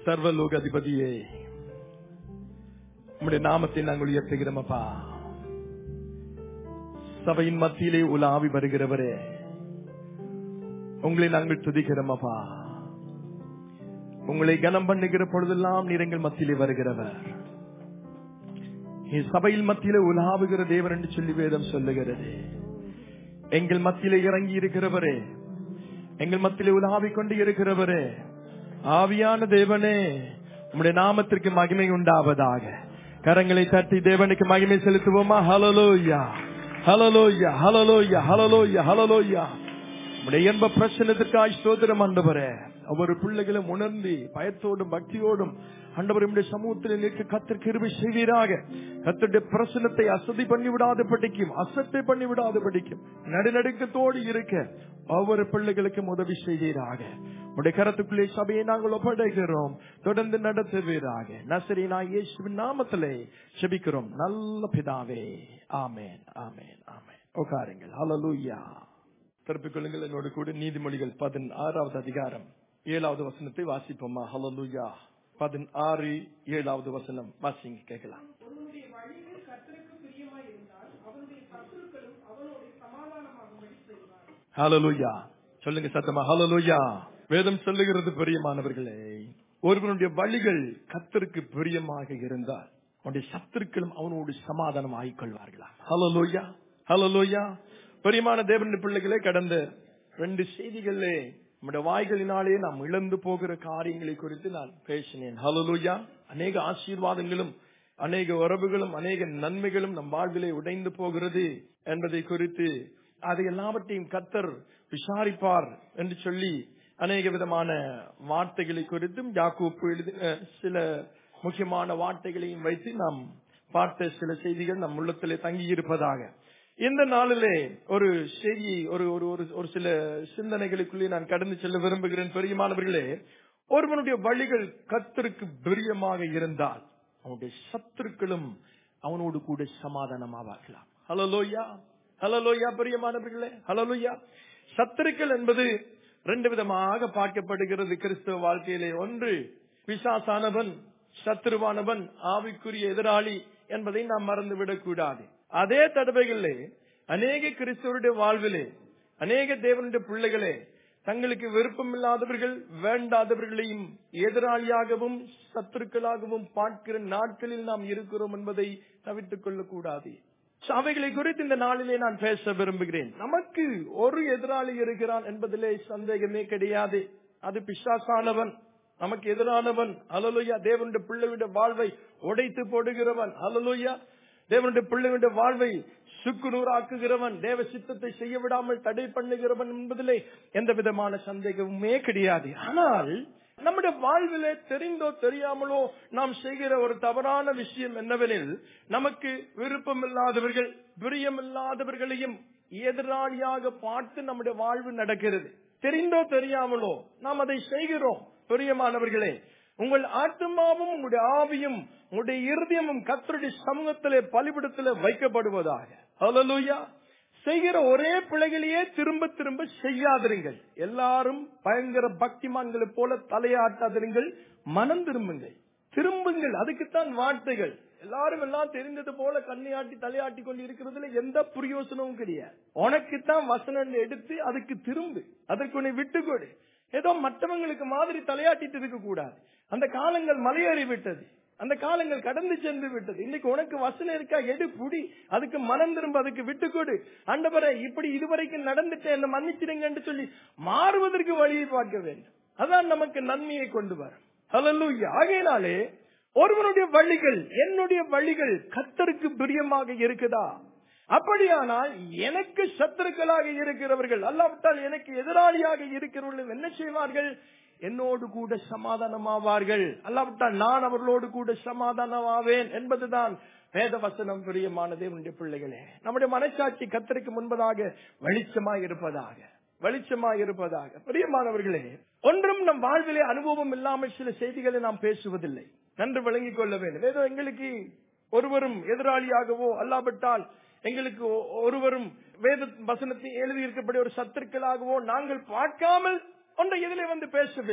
சர்வலோக அதிபதியே உம்முடைய நாமத்தை நாங்கள் உயர்த்துகிறோம் அப்பா சபையின் மத்தியிலே உலாவி வருகிறவரே உங்களை நாங்கள் துதிக்கிறோம் அப்பா உங்களை கனம் பண்ணுகிற பொழுதெல்லாம் நீர் எங்கள் மத்தியிலே வருகிறவர் நீ சபையில் மத்தியிலே உலாவுகிற தேவன் என்று சொல்லி வேதம் சொல்லுகிறது எங்கள் மத்தியிலே இறங்கி இருக்கிறவரே எங்கள் மத்தியிலே உலாவிக் கொண்டு இருக்கிறவரே ஆவியான தேவனே உம்முடைய நாமத்திற்கு மகிமை உண்டாவதாக கரங்களை தட்டி தேவனுக்கு மகிமை செலுத்துவோமா ஹலலோயா ஹலலோயா ஹலலோயா ஹலலோயா ஹலலோயா உடைய என்ப பிரச்சனத்திற்காய் ஸ்தோத்திரம் ஆண்டவரே ஒவ்வொரு பிள்ளைகளும் உணர்ந்து பயத்தோடும் பக்தியோடும் ஆண்டவருடைய சமூகத்தில் நிற்க கத்தர் கிருபை செய்வீராக கத்தருடைய பிரசனத்தை அசதி பண்ணி விடாத படிக்கும் அசட்டை பண்ணி விடாத படிக்கும் நடுநடுக்கத்தோடு இருக்க ஒவ்வொரு பிள்ளைகளுக்கும் உதவி செய்வீராக உடைய கரத்துக்குள்ளே சபையை நாங்கள் ஒப்படைக்கிறோம் தொடர்ந்து நடத்துவீராக நசரி நான் இயேசுவின் நாமத்திலே செபிக்கிறோம் நல்ல பிதாவே ஆமேன் ஆமேன் ஆமேன் உட்காருங்கள் ஹalleluya திருப்பிக் கொள்ளுங்கள் என்னோடு கூட நீதிமொழிகள் பதினாறாவது அதிகாரம் ஏழாவது வசனத்தை வாசிப்போமா ஹalleluya பதினாறு ஏழாவது வசனம் வாசிங்க கேட்கலாம் உன்னுடைய வழிகள் கர்த்தருக்கு பிரியமாயிருந்தால் அவனுடைய சத்துருக்களும் அவனோடு சமாதானமாகும்படி செய்வார் ஹalleluya சொல்லுங்க சத்தமா ஹalleluya வேதம் சொல்லுகிறது பிரியமானவர்களே ஒருவனுடைய வழிகள் கத்தருக்கு பிரியமாக இருந்தால் அவனுடைய சத்துருக்களும் அவனோடு சமாதானம் ஆகிக்கொள்வார்களா ஹalleluya ஹalleluya பிரியமான தேவனுடைய பிள்ளைகளே கடந்த ரெண்டு செய்திகளிலே நம்முடைய வாய்களினாலே நாம் இழந்து போகிற காரியங்களை குறித்து நான் பேசினேன் ஹalleluya அநேக ஆசீர்வாதங்களும் அநேக உறவுகளும் அநேக நன்மைகளும் நம் வாழ்விலே உடைந்து போகிறது என்பதை குறித்து அதை எல்லாவற்றையும் கத்தர் விசாரிப்பார் என்று சொல்லி அநேக விதமான வார்த்தைகளை குறித்தும் யாக்கூப்பு எழுதின சில முக்கியமான வார்த்தைகளையும் வைத்து நாம் பார்த்த சில செய்திகள் நம் உள்ளத்திலே தங்கி இருப்பதாக இந்த நாளிலே ஒரு செய்தி ஒரு ஒரு ஒரு- ஒரு சில சிந்தனைகளுக்குள்ளே நான் கடந்து செல்ல விரும்புகிறேன் பெரியமானவர்களே ஒருவனுடைய வழிகள் கத்தருக்கு பிரியமாக இருந்தால் அவனுடைய சத்துருக்களும் அவனோடு கூட சமாதானமாவார்களாம் ஹலலோயா ஹலலோயா பிரியமானவர்களே ஹலலோயா சத்துருக்கள் என்பது ரெண்டு விதமாக பார்க்கப்படுகிறது கிறிஸ்தவ வாழ்க்கையிலே ஒன்று பிசாசானவன் சத்துருவானவன் ஆவிக்குரிய எதிராளி என்பதை நாம் மறந்துவிடக் கூடாது அதே தடவைகளிலே அநேக கிறிஸ்தவருடைய வாழ்விலே அநேக தேவனுடைய பிள்ளைகளே தங்களுக்கு விருப்பமில்லாதவர்கள் வேண்டாதவர்களையும் எதிராளியாகவும் சத்துருக்களாகவும் பார்க்கிற நாட்களில் நாம் இருக்கிறோம் என்பதை தவிர்த்துக் கொள்ளக்கூடாது So, அவைகளை குறித்து இந்த நாளிலே நான் பேச விரும்புகிறேன் நமக்கு ஒரு எதிராளி இருக்கிறான் என்பதிலே சந்தேகமே கிடையாது அது பிசாசானவன் நமக்கு எதிரானவன் அலலுயா தேவனுடைய பிள்ளையுடைய வாழ்வை உடைத்து போடுகிறவன் அலலுயா தேவனுடைய பிள்ளையுடைய வாழ்வை சுக்குநூறாக்குகிறவன் தேவ சித்தத்தை செய்ய விடாமல் தடை பண்ணுகிறவன் என்பதிலே எந்த விதமான சந்தேகமுமே கிடையாது ஆனால் நம்முடைய வாழ்விலே தெரிந்தோ தெரியாமலோ நாம் செய்கிற ஒரு தவறான விஷயம் என்னவெனில் நமக்கு விருப்பமில்லாதவர்கள் பிரியமில்லாதவர்களையும் எதிராளியாக பார்த்து நம்முடைய வாழ்வு நடக்கிறது தெரிந்தோ தெரியாமலோ நாம் அதை செய்கிறோம் பிரியமானவர்களே உங்கள் ஆத்மாவும் உங்களுடைய ஆவியும் உங்களுடைய இருதயமும் கத்தருடைய சமூகத்திலே பலிபிடத்திலே வைக்கப்படுவதாக ஹalleluya செய்கிற ஒரே பிழைகளையே திரும்ப திரும்ப செய்யாதிருங்கள் எல்லாரும் பயங்கர பக்திமான்களைப் போல தலையாட்டாதிருங்கள் மனம் திரும்புங்கள் திரும்புங்கள் அதுக்குத்தான் வார்த்தைகள் எல்லாரும் எல்லாம் தெரிந்தது போல கண்ணையாட்டி தலையாட்டி கொண்டு இருக்கிறதுல எந்த பிரயோசனமும் கிடையாது உனக்குத்தான் வசனம் எடுத்து அதுக்கு திரும்பு அதற்கு உன்னை விட்டு கொடு ஏதோ மற்றவங்களுக்கு மாதிரி தலையாட்டிட்டு இருக்க கூடாது அந்த காலங்கள் மலையேறி விட்டது அந்த காலங்கள் கடந்து சென்று விட்டது இன்னைக்கு உனக்கு வசனம் இருக்கா எடு புடி அதுக்கு மனம் திரும்ப அதுக்கு விட்டு கொடு ஆண்டவரே இப்படி இதுவரைக்கும் நடந்துட்டேன் என்ன மன்னிச்சிடுங்கன்னு சொல்லி மாறுவதற்கு வழியை பார்க்க வேண்டும் அதான் நமக்கு நன்மையை கொண்டு வரும் ஹalleluya ஆகையினாலே ஒருவனுடைய வழிகள் என்னுடைய வழிகள் கத்தருக்கு பிரியமாக இருக்குதா அப்படியானால் எனக்கு சத்துருக்களாக இருக்கிறவர்கள் அல்லாவிட்டால் எனக்கு எதிராளியாக இருக்கிறவர்கள் என்ன செய்வார்கள் என்னோடு கூட சமாதானமாவார்கள் அல்லாவிட்டால் நான் அவர்களோடு கூட சமாதானமாவேன் என்பதுதான் வேத வசனம் பிரியமான தேவனுடைய பிள்ளைகளே நம்முடைய மனசாட்சி கத்தருக்கு முன்பதாக வெளிச்சமாய் இருப்பதாக வெளிச்சமாய் இருப்பதாக பிரியமானவர்களே ஒன்றும் நம் வாழ்விலே அனுபவம் இல்லாமல் சில செய்திகளை நாம் பேசுவதில்லை நன்று விளங்கிக் கொள்ள வேண்டும் ஏதோ எங்களுக்கு ஒருவரும் எதிராளியாகவோ அல்லாவிட்டால் எங்களுக்கு ஒ- ஒருவரும் வேத வசனத்தை எழுதி இருக்கப்படி ஒரு சத்துருக்களாகவோ நாங்கள் பார்க்காமல் ஒன்றை எதிலே வந்து பேசவில்லை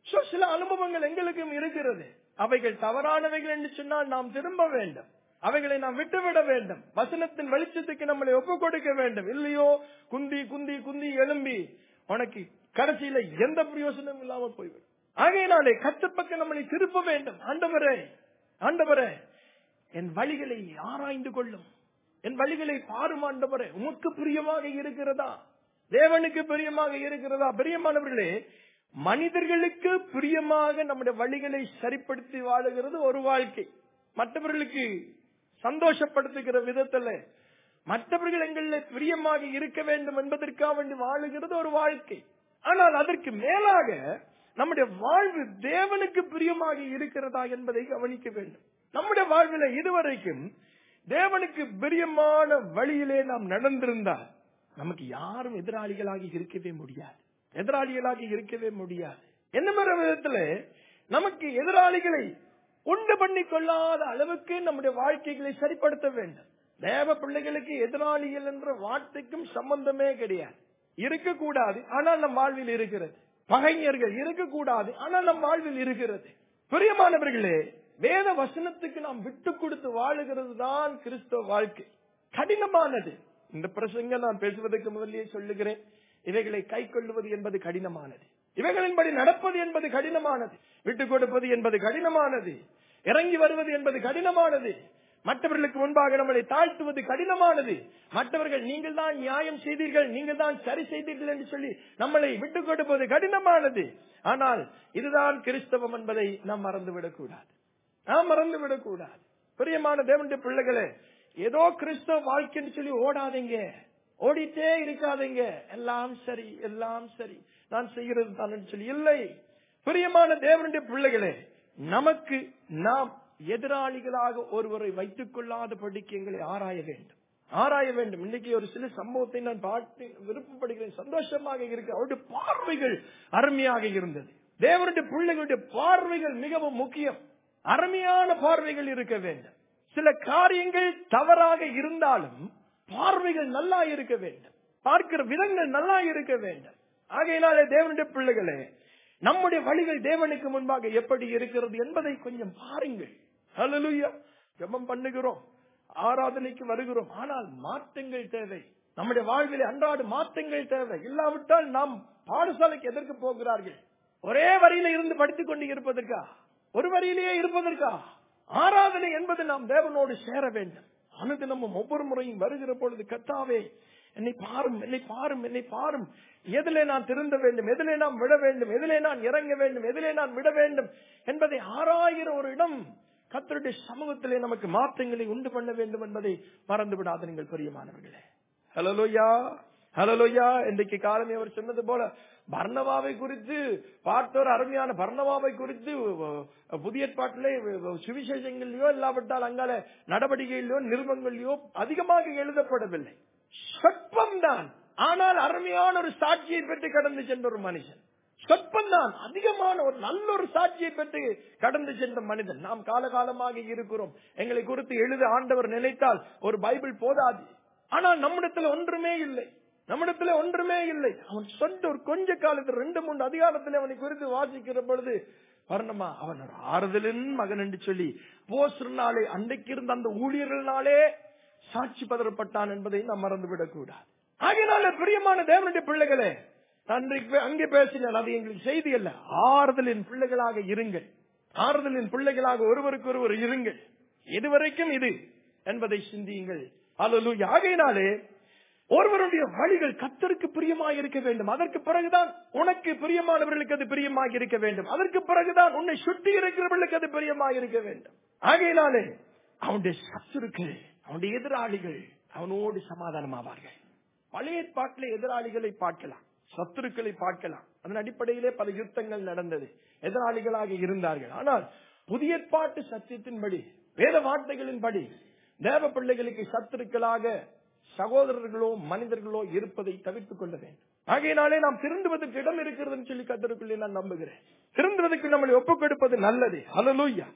So, சில அனுபவங்கள் எங்களுக்கும் இருக்கிறது அவைகள் தவறானவைகள் என்று சொன்னால் நாம் திரும்ப வேண்டும் அவைகளை நாம் விட்டுவிட வேண்டும் வசனத்தின் வெளிச்சத்துக்கு நம்மளை ஒப்புக் கொடுக்க வேண்டும் இல்லையோ குந்தி குந்தி குந்தி எழும்பி உனக்கு கடைசியில எந்த பிரயோசனமும் இல்லாம போய்விடும் ஆகையினாலே கத்தப்பக்க நம்மளை திருப்ப வேண்டும் ஆண்டவரே ஆண்டவரே என் வழிகளை ஆராய்ந்து கொள்ளும் என் வழிகளை பாரும் ஆண்டவரே உமக்கு பிரியமாக இருக்கிறதா தேவனுக்கு பிரியமாக இருக்கிறதா பிரியமானவர்களே மனிதர்களுக்கு பிரியமாக நம்முடைய வழிகளை சரிப்படுத்தி வாழுகிறது ஒரு வாழ்க்கை மற்றவர்களுக்கு சந்தோஷப்படுத்துகிற விதத்துல மற்றவர்கள் எங்களில் பிரியமாக இருக்க வேண்டும் என்பதற்காக வேண்டி வாழுகிறது ஒரு வாழ்க்கை ஆனால் அதற்கு மேலாக நம்முடைய வாழ்வு தேவனுக்கு பிரியமாக இருக்கிறதா என்பதை கவனிக்க வேண்டும் நம்முடைய வாழ்வில இதுவரைக்கும் தேவனுக்கு பிரியமான வழியிலே நாம் நடந்திருந்தால் நமக்கு யாரும் எதிராளிகளாக இருக்கவே முடியாது எதிராளிகளாக இருக்கவே முடியாது என்ன மாதிரி விதத்துல நமக்கு எதிராளிகளை உண்டு பண்ணி கொள்ளாத அளவுக்கு நம்முடைய வாழ்க்கைகளை சரிப்படுத்த வேண்டும் தேவ பிள்ளைகளுக்கு எதிராளிகள் என்ற வார்த்தைக்கும் சம்பந்தமே கிடையாது இருக்கக்கூடாது ஆனால் நம் வாழ்வில் இருக்கிறது பகைஞர்கள் இருக்கக்கூடாது ஆனால் நம் வாழ்வில் இருக்கிறது பிரியமானவர்களே வேத வசனத்துக்கு நாம் விட்டு கொடுத்து வாழுகிறது தான் கிறிஸ்தவ வாழ்க்கை கடினமானது இந்த பிரசங்க நான் பேசுவதற்கு முதலியே சொல்லுகிறேன் இவைகளை கை கொள்ளுவது என்பது கடினமானது இவைகளின்படி நடப்பது என்பது கடினமானது விட்டுக் கொடுப்பது என்பது கடினமானது இறங்கி வருவது என்பது கடினமானது மற்றவர்களுக்கு முன்பாக நம்மளை தாழ்த்துவது கடினமானது மற்றவர்கள் நீங்கள் தான் நியாயம் செய்தீர்கள் நீங்கள் தான் சரி செய்தீர்கள் என்று சொல்லி நம்மளை விட்டுக் கொடுப்பது கடினமானது ஆனால் இதுதான் கிறிஸ்தவம் என்பதை நாம் மறந்துவிடக் கூடாது நாம் மறந்துவிடக் கூடாது பிரியமான தேவனுடைய பிள்ளைகளே ஏதோ கிறிஸ்தவ வாழ்க்கைன்னு சொல்லி ஓடாதீங்க ஓடிட்டே இருக்காதீங்க எல்லாம் சரி எல்லாம் சரி நான் செய்கிறது தான் சொல்லி இல்லை பிரியமான தேவனுடைய பிள்ளைகளே நமக்கு நாம் எதிராளிகளாக ஒருவரை வைத்துக் கொள்ளாத படிக்க எங்களை ஆராய வேண்டும் ஆராய வேண்டும் இன்னைக்கு ஒரு சில சம்பவத்தை நான் பாட்டு விருப்பப்படுகிறேன் சந்தோஷமாக இருக்க அவருடைய பார்வைகள் அருமையாக இருந்தது தேவனுடைய பிள்ளைகளுடைய பார்வைகள் மிகவும் முக்கியம் அருமையான பார்வைகள் இருக்க வேண்டும் சில காரியங்கள் தவறாக இருந்தாலும் பார்வைகள் நல்லா இருக்க வேண்டும் பார்க்கிற விதங்கள் நல்லா இருக்க வேண்டும் ஆகையினாலே தேவனுடைய பிள்ளைகளே நம்முடைய வழிகள் தேவனுக்கு முன்பாக எப்படி இருக்கிறது என்பதை கொஞ்சம் பாருங்கள் ஹalleluya ஜெபம் பண்ணுகிறோம் ஆராதனைக்கு வருகிறோம் ஆனால் மாற்றங்கள் தேவை நம்முடைய வாழ்வில் அன்றாட மாற்றங்கள் தேவை இல்லாவிட்டால் நாம் பாடசாலைக்கு எதற்கு போகிறார்கள் ஒரே வரியில இருந்து படித்துக் கொண்டு இருப்பதற்கா ஒரு வரியிலேயே இருப்பதற்கா ஆராதனை என்பது நாம் தேவனோடு சேர வேண்டும் அனுதினமும் ஒவ்வொரு முறையும் வருகிற பொழுது கத்தாவே என்னை பாரும் என்னை பாரும் என்னை பாரும் எதிலே நான் திருந்த வேண்டும் எதிலே நாம் விட வேண்டும் எதிலே நான் இறங்க வேண்டும் எதிலே நான் விட வேண்டும் என்பதை ஆராயிற ஒரு இடம் கத்தருடைய சமூகத்திலே நமக்கு மாற்றங்களை உண்டு பண்ண வேண்டும் என்பதை மறந்து விடாத நீங்கள் பெரியமானவர்களே ஹலோயா ஹலோயா இன்றைக்கு காலமே அவர் சொன்னது போல பர்ணவாவை குறித்து பார்த்த ஒரு அருமையான பர்ணவாவை குறித்து அஹ், புதிய ஏற்பாட்டிலே அஹ், சுவிசேஷங்களிலோ இல்லாவிட்டால் அங்கால நடவடிக்கைகளிலோ நிருபங்களிலோ அதிகமாக எழுதப்படவில்லை சொற்பம்தான் ஆனால் அருமையான ஒரு சாட்சியை பெற்று கடந்து சென்ற ஒரு மனுஷன் சொற்பம்தான் அதிகமான ஒரு நல்ல ஒரு சாட்சியை பெற்று கடந்து சென்ற மனிதன் நாம் காலகாலமாக இருக்கிறோம் எங்களை குறித்து எழுத ஆண்டவர் நினைத்தால் ஒரு பைபிள் போதாது ஆனால் நம்மிடத்துல ஒன்றுமே இல்லை நம்மிடத்துல ஒன்றுமே இல்லை அவன் சொந்த ஒரு கொஞ்ச காலத்தில் ரெண்டு மூன்று அதிகாரத்தில் அவனை குறித்து வாசிக்கிற பொழுது வர்ணமா அவன் ஒரு ஆறுதலின் மகன் என்று சொல்லி போஸ்டர்னாலே அன்றைக்கு இருந்த அந்த ஊழியர்களாலே சாட்சி பதறப்பட்டான் என்பதை நாம் மறந்துவிடக் கூடாது ஆகையினால பிரியமான தேவனுடைய பிள்ளைகளே அன்றைக்கு அங்கே பேசினேன் அது எங்களுக்கு செய்தி அல்ல ஆறுதலின் பிள்ளைகளாக இருங்கள் ஆறுதலின் பிள்ளைகளாக ஒருவருக்கு ஒருவர் இருங்கள் இதுவரைக்கும் இது என்பதை சிந்தியுங்கள் அல்ல ஆகையினாலே ஒருவருடைய வழிகள் கத்தருக்கு பிரியமாக இருக்க வேண்டும் அதற்கு பிறகுதான் உனக்கு பிரியமானவர்களுக்கு அது பிரியமாக இருக்க வேண்டும் அதற்கு பிறகுதான் உன்னை சுற்றி இருக்கிறவர்களுக்கு அது பிரியமாக இருக்க வேண்டும் ஆகையினாலே அவனுடைய சத்துருக்கள் அவனுடைய எதிராளிகள் அவனோடு சமாதானமாவார்கள் பழைய ஏற்பாட்டிலே எதிராளிகளை பார்க்கலாம் சத்துருக்களை பார்க்கலாம் அதன் அடிப்படையிலே பல யுத்தங்கள் நடந்தது எதிராளிகளாக இருந்தார்கள் ஆனால் புதிய ஏற்பாட்டு சத்தியத்தின்படி வேத வார்த்தைகளின்படி தேவ பிள்ளைகளுக்கு சத்துருக்களாக சகோதரர்களோ மனிதர்களோ இருப்பதை தவிர்த்துக் கொள்ள வேண்டும் ஆகையினாலே நாம் திருந்துவதற்கு இடம் இருக்கிறதுன்னு சொல்லி கத்தருக்குள்ளே நான் நம்புகிறேன் திருந்துவதற்கு நம்மளை ஒப்புக் கொடுப்பது நல்லது ஹalleluya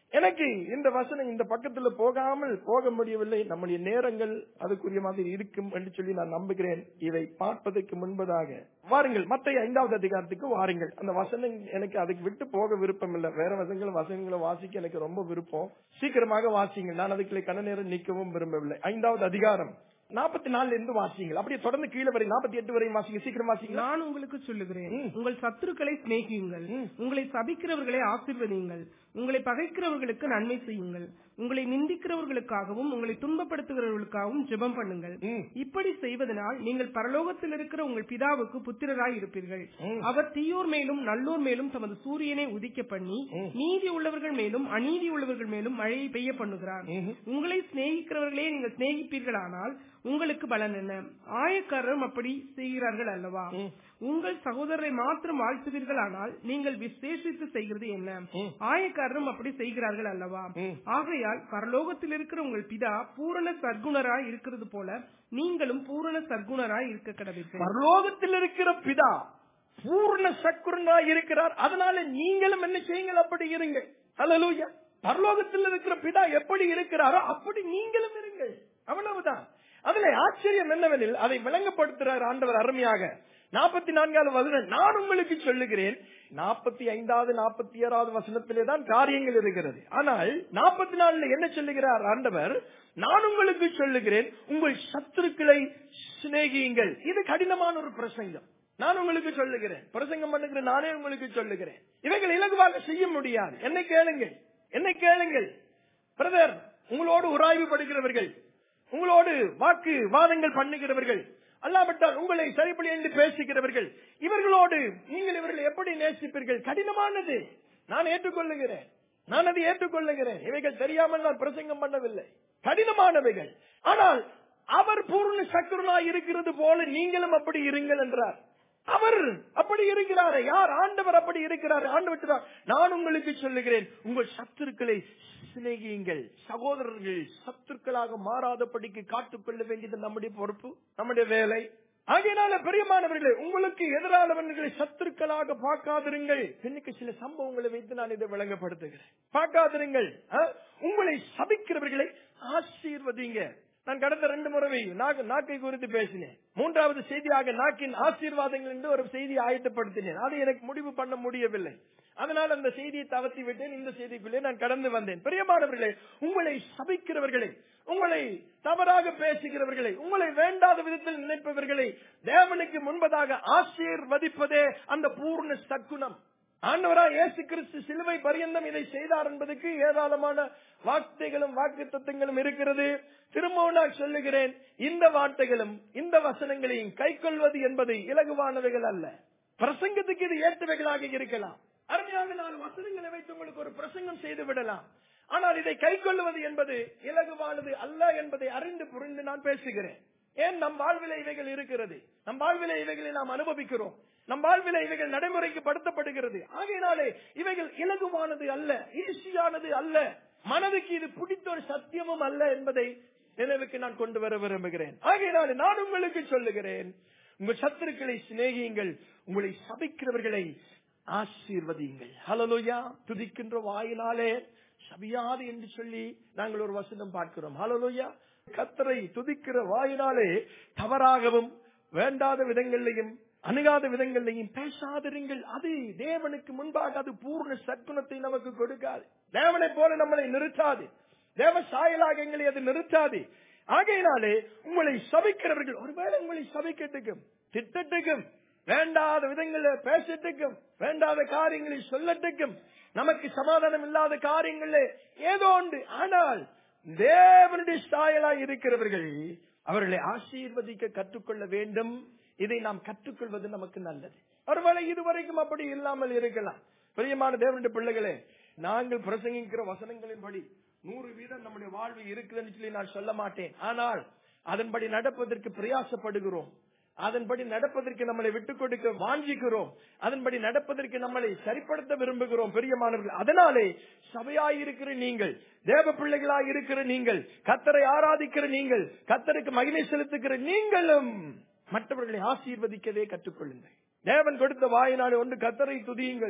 எனக்கு இந்த வசனம் இந்த பக்கத்துல போகாமல் போக முடியவில்லை நம்முடைய நேரங்கள் அதுக்குரிய மாதிரி இருக்கும் என்று சொல்லி நான் நம்புகிறேன் இதை பார்ப்பதற்கு முன்பதாக வாருங்கள் மத்த ஐந்தாவது அதிகாரத்துக்கு வாருங்கள் அந்த வசனம் எனக்கு அதுக்கு விட்டு போக விருப்பம் இல்லை வேற வசனங்கள் வசனங்களை வாசிக்க எனக்கு ரொம்ப விருப்பம் சீக்கிரமாக வாசிங்க நான் அதுக்குள்ள கண்ண நேரம் நிற்கவும் விரும்பவில்லை ஐந்தாவது அதிகாரம் நாற்பத்தி நாலுல இருந்து வாசிங்கள் அப்படியே தொடர்ந்து கீழே வரை நாற்பத்தி எட்டு வரையும் வாசிங்க சீக்கிரம் வாசிங்க நான் உங்களுக்கு சொல்லுகிறேன் ம். உங்கள் சத்துருக்களை சிநேகியுங்கள் ம். உங்களை சபிக்கிறவர்களை ஆசீர்வதியுங்கள் உங்களை பகைக்கிறவர்களுக்கு நன்மை செய்யுங்கள் உங்களை நிந்திக்கிறவர்களுக்காகவும் உங்களை துன்பப்படுத்துகிறவர்களுக்காகவும் ஜெபம் பண்ணுங்கள் ம். இப்படி செய்வதனால் நீங்கள் பரலோகத்தில் இருக்கிற உங்கள் பிதாவுக்கு புத்திரராய் இருப்பீர்கள் ம். அவர் தீயோர் மேலும் நல்லோர் மேலும் தமது சூரியனை உதிக்க பண்ணி ம். நீதி உள்ளவர்கள் மேலும் அநீதி உள்ளவர்கள் மேலும் மழையை பெய்ய பண்ணுகிறார் ம்ஹும். உங்களை சிநேகிக்கிறவர்களே நீங்கள் சிநேகிப்பீர்களானால் உங்களுக்கு பலன் என்ன ஆயக்காரரும் அப்படி செய்கிறார்கள் அல்லவா ம். உங்கள் சகோதரரை மாத்திரம் வாழ்த்துவீர்களானால் நீங்கள் விசேஷித்து செய்கிறது என்ன ம். ஆயக்காரரும் அப்படி செய்கிறார்கள் அல்லவா ம். ஆகையால் பரலோகத்தில் இருக்கிற உங்கள் பிதா பூரண சர்க்குணராய் இருக்கிறது போல நீங்களும் பூரண சர்க்குணராய் இருக்க கடவீர்கள் பரலோகத்தில் இருக்கிற பிதா பூர்ண சக்குரனாய் இருக்கிறார் அதனால நீங்களும் என்ன செய்யுங்கள் அப்படி இருங்கள் ஹalleluya பரலோகத்தில் இருக்கிற பிதா எப்படி இருக்கிறாரோ அப்படி நீங்களும் இருங்கள் அவ்வளவுதான் அதுல ஆச்சரியம் என்னவெனில் அதை விளங்கப்படுத்துறார் ஆண்டவர் அருமையாக நாற்பத்தி நான்காவது வசனம் நான் உங்களுக்கு சொல்லுகிறேன் நாற்பத்தி ஐந்தாவது நாற்பத்தி ஆறாவது வசனத்திலே தான் காரியங்கள் இருக்கிறது ஆனால் நாற்பத்தி நாலுல என்ன சொல்லுகிறார் ஆண்டவர் நான் உங்களுக்கு சொல்லுகிறேன் உங்கள் சத்துருக்களை சிநேகியுங்கள் இது கடினமான ஒரு பிரசங்கம் நான் உங்களுக்கு சொல்லுகிறேன் பிரசங்கம் பண்ணுகிற நானே உங்களுக்கு சொல்லுகிறேன் இவைகள் இலகுவாக செய்ய முடியாது என்னை கேளுங்கள் என்னை கேளுங்கள் பிரதர் உங்களோடு உராய்வு படுகிறவர்கள் உங்களோடு வாக்கு வாதங்கள் பண்ணுகிறவர்கள் அல்லாவிட்டால் உங்களை சரிப்படி என்று பேசுகிறவர்கள் இவர்களோடு நீங்கள் இவர்களை எப்படி நேசிப்பீர்கள் கடினமானது நான் ஏற்றுக்கொள்ளுகிறேன் நான் அதை ஏற்றுக்கொள்ளுகிறேன் இவைகள் தெரியாமல் நான் பிரசங்கம் பண்ணவில்லை கடினமானவைகள் ஆனால் அவர் பூர்ண சக்கரனாய் இருக்கிறது போல நீங்களும் அப்படி இருங்கள் என்றார் அவர் அப்படி இருக்கிறார் யார் ஆண்டவர் அப்படி இருக்கிறார் ஆண்டவர் நான் உங்களுக்கு சொல்லுகிறேன் உங்கள் சத்துருக்களை சிநேகியுங்கள் சகோதரர்கள் சத்துருக்களாக மாறாதபடிக்கு காத்துக்கொள்ள வேண்டியது நம்முடைய பொறுப்பு நம்முடைய வேலை ஆகையினால பெரியமானவர்களே உங்களுக்கு எதிரானவர்களை சத்துருக்களாக பார்க்காதிருங்கள் இன்னைக்கு சில சம்பவங்களை வைத்து நான் இதை விளங்கப்படுத்துகிறேன் பார்க்காதிருங்கள் ஆ? உங்களை சபிக்கிறவர்களை ஆசீர்வதிங்க நான் கடந்த ரெண்டு முறை நாக்கு நாக்கை குறித்து பேசினேன் மூன்றாவது செய்தியாக நாக்கின் ஆசீர்வாதங்கள் என்று ஒரு செய்தியை ஆயத்தப்படுத்தினேன் அதை எனக்கு முடிவு பண்ண முடியவில்லை அதனால் அந்த செய்தியை தவத்தி விட்டேன் இந்த செய்திக்குள்ளே நான் கடந்து வந்தேன் பிரியமானவர்களே உங்களை சபிக்கிறவர்களை உங்களை தவறாக பேசுகிறவர்களை உங்களை வேண்டாத விதத்தில் நினைப்பவர்களை தேவனுக்கு முன்பதாக ஆசீர்வதிப்பதே அந்த பூர்ண சக்குனம் ஆண்டவரா இயேசு கிறிஸ்து சிலுவை பரியந்தம் இதை செய்தார் என்பதற்கு ஏராளமான வார்த்தைகளும் வாக்கு தத்துவங்களும் இருக்கிறது திரும்பவும் நான் சொல்லுகிறேன் இந்த வார்த்தைகளும் இந்த வசனங்களையும் கைக்கொள்வது என்பது இலகுவானவைகள் அல்ல பிரசங்கத்துக்கு இது ஏற்றவைகளாக இருக்கலாம் அருமையாக நான் வசனங்களை வைத்து உங்களுக்கு ஒரு பிரசங்கம் செய்து விடலாம் ஆனால் இதை கைக்கொள்வது என்பது இலகுவானது அல்ல என்பதை அறிந்து புரிந்து நான் பேசுகிறேன் ஏன் நம் வாழ்வில இவைகள் இருக்கிறது நம் வாழ்வில இவைகளை நாம் அனுபவிக்கிறோம் நம் வாழ்வில இவைகள் நடைமுறைக்கு படுத்தப்படுகிறது ஆகையினாலே இவைகள் இலகுவானது அல்ல ஈஸியானது அல்ல மனதுக்கு இது பிடித்த ஒரு சத்தியமும் அல்ல என்பதை நினைவுக்கு நான் கொண்டு வர விரும்புகிறேன் ஆகையினாலே நான் உங்களுக்கு சொல்லுகிறேன் உங்கள் சத்துருக்களை சிநேகியுங்கள் உங்களை சபிக்கிறவர்களை ஆசீர்வதியுங்கள் ஹலலோயா துதிக்கின்ற வாயினாலே சபியாது என்று சொல்லி நாங்கள் ஒரு வசனம் பார்க்கிறோம் ஹலலோயா கத்தரை துதிக்கிற வாயினாலே தவறாகவும் வேண்டாத விதங்களிலையும் அணுகாத விதங்களிலையும் பேசாதிருங்கள் அது தேவனுக்கு முன்பாக அது பூர்ண சற்குணத்தை நமக்கு கொடுக்காது தேவனை போல நம்மளை நிறுத்தாது தேவ சாயலாக எங்களை அது நிறுத்தாது ஆகையினாலே உங்களை சபிக்கிறவர்கள் ஒருவேளை உங்களை சபிக்கட்டுக்கும் திட்டட்டுக்கும் வேண்டாத விதங்களில் பேசட்டுக்கும் வேண்டாத காரியங்களை சொல்லட்டுக்கும் நமக்கு சமாதானம் இல்லாத காரியங்களே ஏதோ ஒன்று ஆனால் தேவனுடைய சாயலாய் இருக்கிறவர்கள் அவர்களை ஆசீர்வதிக்க கற்றுக்கொள்ள வேண்டும் இதை நாம் கற்றுக்கொள்வது நமக்கு நல்லது ஒருவேளை இதுவரைக்கும் அப்படி இல்லாமல் இருக்கலாம் பிரியமான தேவனுடைய பிள்ளைகளே நாங்கள் பிரசங்கிக்கிற வசனங்களின்படி நூறு வீதம் நம்முடைய வாழ்வு இருக்குதுன்னு சொல்லி நான் சொல்ல மாட்டேன் ஆனால் அதன்படி நடப்பதற்கு பிரயாசப்படுகிறோம் அதன்படி நடப்பதற்கு நம்மளை விட்டுக் கொடுக்க வாஞ்சிக்கிறோம் அதன்படி நடப்பதற்கு நம்மளை சரிப்படுத்த விரும்புகிறோம் பெரியமானவர்கள் அதனாலே சபையாயிருக்கிற நீங்கள் தேவ பிள்ளைகளாய் இருக்கிற நீங்கள் கத்தரை ஆராதிக்கிற நீங்கள் கத்தருக்கு மகிமை செலுத்துகிற நீங்களும் மற்றவர்களை ஆசீர்வதிக்கவே கற்றுக்கொள்ளுங்கள் தேவன் கொடுத்த வாயினாலே ஒன்று கத்தரை துதியுங்கள்